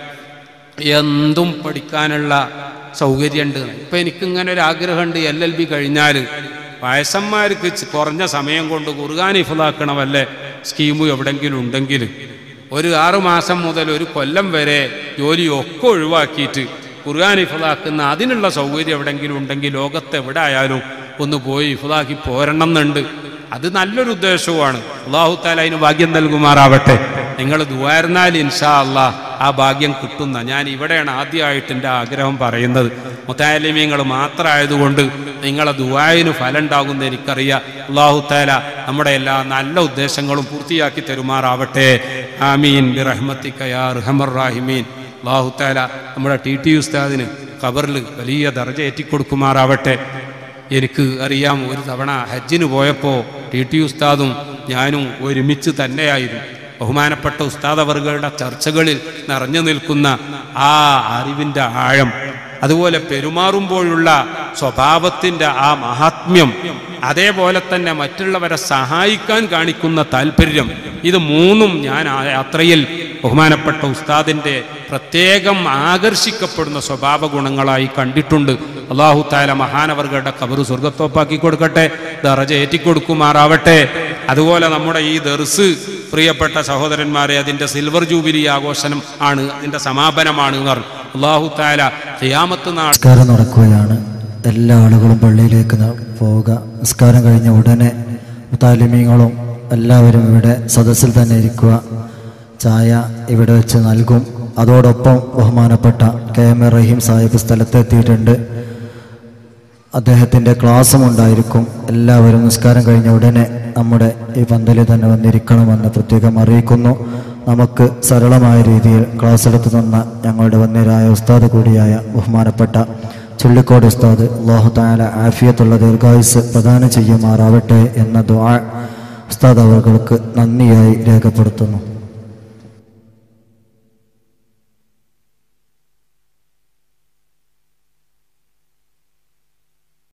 എന്തും പഠിക്കാനുള്ള സൗകര്യമുണ്ട് ഇപ്പം എനിക്കിങ്ങനെ ഒരു ആഗ്രഹമുണ്ട് എൽ എൽ ബി കഴിഞ്ഞാൽ വയസ്സന്മാർക്ക് ച് കുറഞ്ഞ സമയം കൊണ്ട് കുറുകാൻ ഇഫലാക്കണ വല്ല സ്കീമും എവിടെങ്കിലും ഉണ്ടെങ്കിൽ ഒരു ആറു മാസം മുതൽ ഒരു കൊല്ലം വരെ ജോലിയൊക്കെ ഒഴിവാക്കിയിട്ട് ഖുർആൻ ഇഫലാക്കുന്ന അതിനുള്ള സൗകര്യം എവിടെങ്കിലും ഉണ്ടെങ്കിൽ ലോകത്ത് എവിടെ ആയാലും ഒന്ന് പോയി ഇഫലാക്കി പോരണം എന്നുണ്ട് അത് നല്ലൊരു ഉദ്ദേശവുമാണ് അള്ളാഹു താല അതിന് ഭാഗ്യം നൽകുമാറാവട്ടെ നിങ്ങൾ ദുവായിരുന്നാൽ ഇൻഷാ അള്ളാഹ് ആ ഭാഗ്യം കിട്ടുന്ന ഞാൻ ഇവിടെയാണ് ആദ്യമായിട്ട് എൻ്റെ ആഗ്രഹം പറയുന്നത് മുത്താലിമീങ്ങൾ മാത്രമായതുകൊണ്ട് നിങ്ങളെ ദുവായിന് ഫലം ഉണ്ടാകുന്ന എനിക്കറിയാം അള്ളാഹു താല നമ്മുടെ എല്ലാ നല്ല ഉദ്ദേശങ്ങളും പൂർത്തിയാക്കി തരുമാറാവട്ടെ ആമീൻ ബിറഹ്മത്തിക്കയാ റഹമർ റാഹിമീൻ അള്ളാഹു താല നമ്മുടെ ടി ടി ഉസ്താദിന് ഖബറിൽ വലിയ ദർജ ഏറ്റിക്കൊടുക്കുമാറാവട്ടെ എനിക്ക് അറിയാം ഒരു തവണ ഹജ്ജിന് പോയപ്പോൾ ടി ടി ഉസ്താദും ഞാനും ഒരുമിച്ച് തന്നെയായിരുന്നു ബഹുമാനപ്പെട്ട ഉസ്താദവറുകളുടെ ചർച്ചകളിൽ നിറഞ്ഞു നിൽക്കുന്ന ആ അറിവിൻ്റെ ആഴം അതുപോലെ പെരുമാറുമ്പോഴുള്ള സ്വഭാവത്തിൻ്റെ ആ മഹാത്മ്യം അതേപോലെ തന്നെ മറ്റുള്ളവരെ സഹായിക്കാൻ കാണിക്കുന്ന താല്പര്യം ഇത് മൂന്നും ഞാൻ ആ യാത്രയിൽ ബഹുമാനപ്പെട്ട ഉസ്താദിൻ്റെ പ്രത്യേകം ആകർഷിക്കപ്പെടുന്ന സ്വഭാവ ഗുണങ്ങളായി കണ്ടിട്ടുണ്ട് അള്ളാഹു താല മഹാനവർഗയുടെ കബറ് സ്വർഗത്തോപ്പാക്കി കൊടുക്കട്ടെ ദറജ ഏറ്റിക്കൊടുക്കുമാറാവട്ടെ അതുപോലെ നമ്മുടെ ഈ ദർസ് പ്രിയപ്പെട്ട സഹോദരന്മാരെ അതിൻ്റെ സിൽവർ ജൂബിലി ആഘോഷനം ആണ് അതിൻ്റെ സമാപനമാണ് എന്ന് പറഞ്ഞു അള്ളാഹു താല ഖിയാമത്ത് നാൾ നിസ്കാരം നടക്കുകയാണ് എല്ലാ ആളുകളും പള്ളിയിലേക്ക് ന- പോവുക നിസ്കാരം കഴിഞ്ഞ ഉടനെ താലിമീങ്ങളും എല്ലാവരും ഇവിടെ സദസ്സിൽ തന്നെ ഇരിക്കുക ചായ ഇവിടെ വെച്ച് നൽകും അതോടൊപ്പം ബഹുമാനപ്പെട്ട K M A Rahim Sahib സ്ഥലത്തെത്തിയിട്ടുണ്ട് അദ്ദേഹത്തിൻ്റെ ക്ലാസ്സും ഉണ്ടായിരിക്കും എല്ലാവരും നിസ്കാരം കഴിഞ്ഞ ഉടനെ നമ്മുടെ ഈ പന്തലിൽ തന്നെ വന്നിരിക്കണമെന്ന് പ്രത്യേകം അറിയിക്കുന്നു നമുക്ക് സരളമായ രീതിയിൽ ക്ലാസ് എടുത്തു തന്ന ഞങ്ങളുടെ വന്യരായ ഉസ്താദ് കൂടിയായ ബഹുമാനപ്പെട്ട ചുള്ളിക്കോട് ഉസ്താദ് അള്ളാഹു താല ആഫിയത്തുള്ള ദീർഘായുസ് പ്രദാനം ചെയ്യുമാറാവട്ടെ എന്ന ദുആ ഉസ്താദ് അവർക്ക് നന്ദിയായി രേഖപ്പെടുത്തുന്നു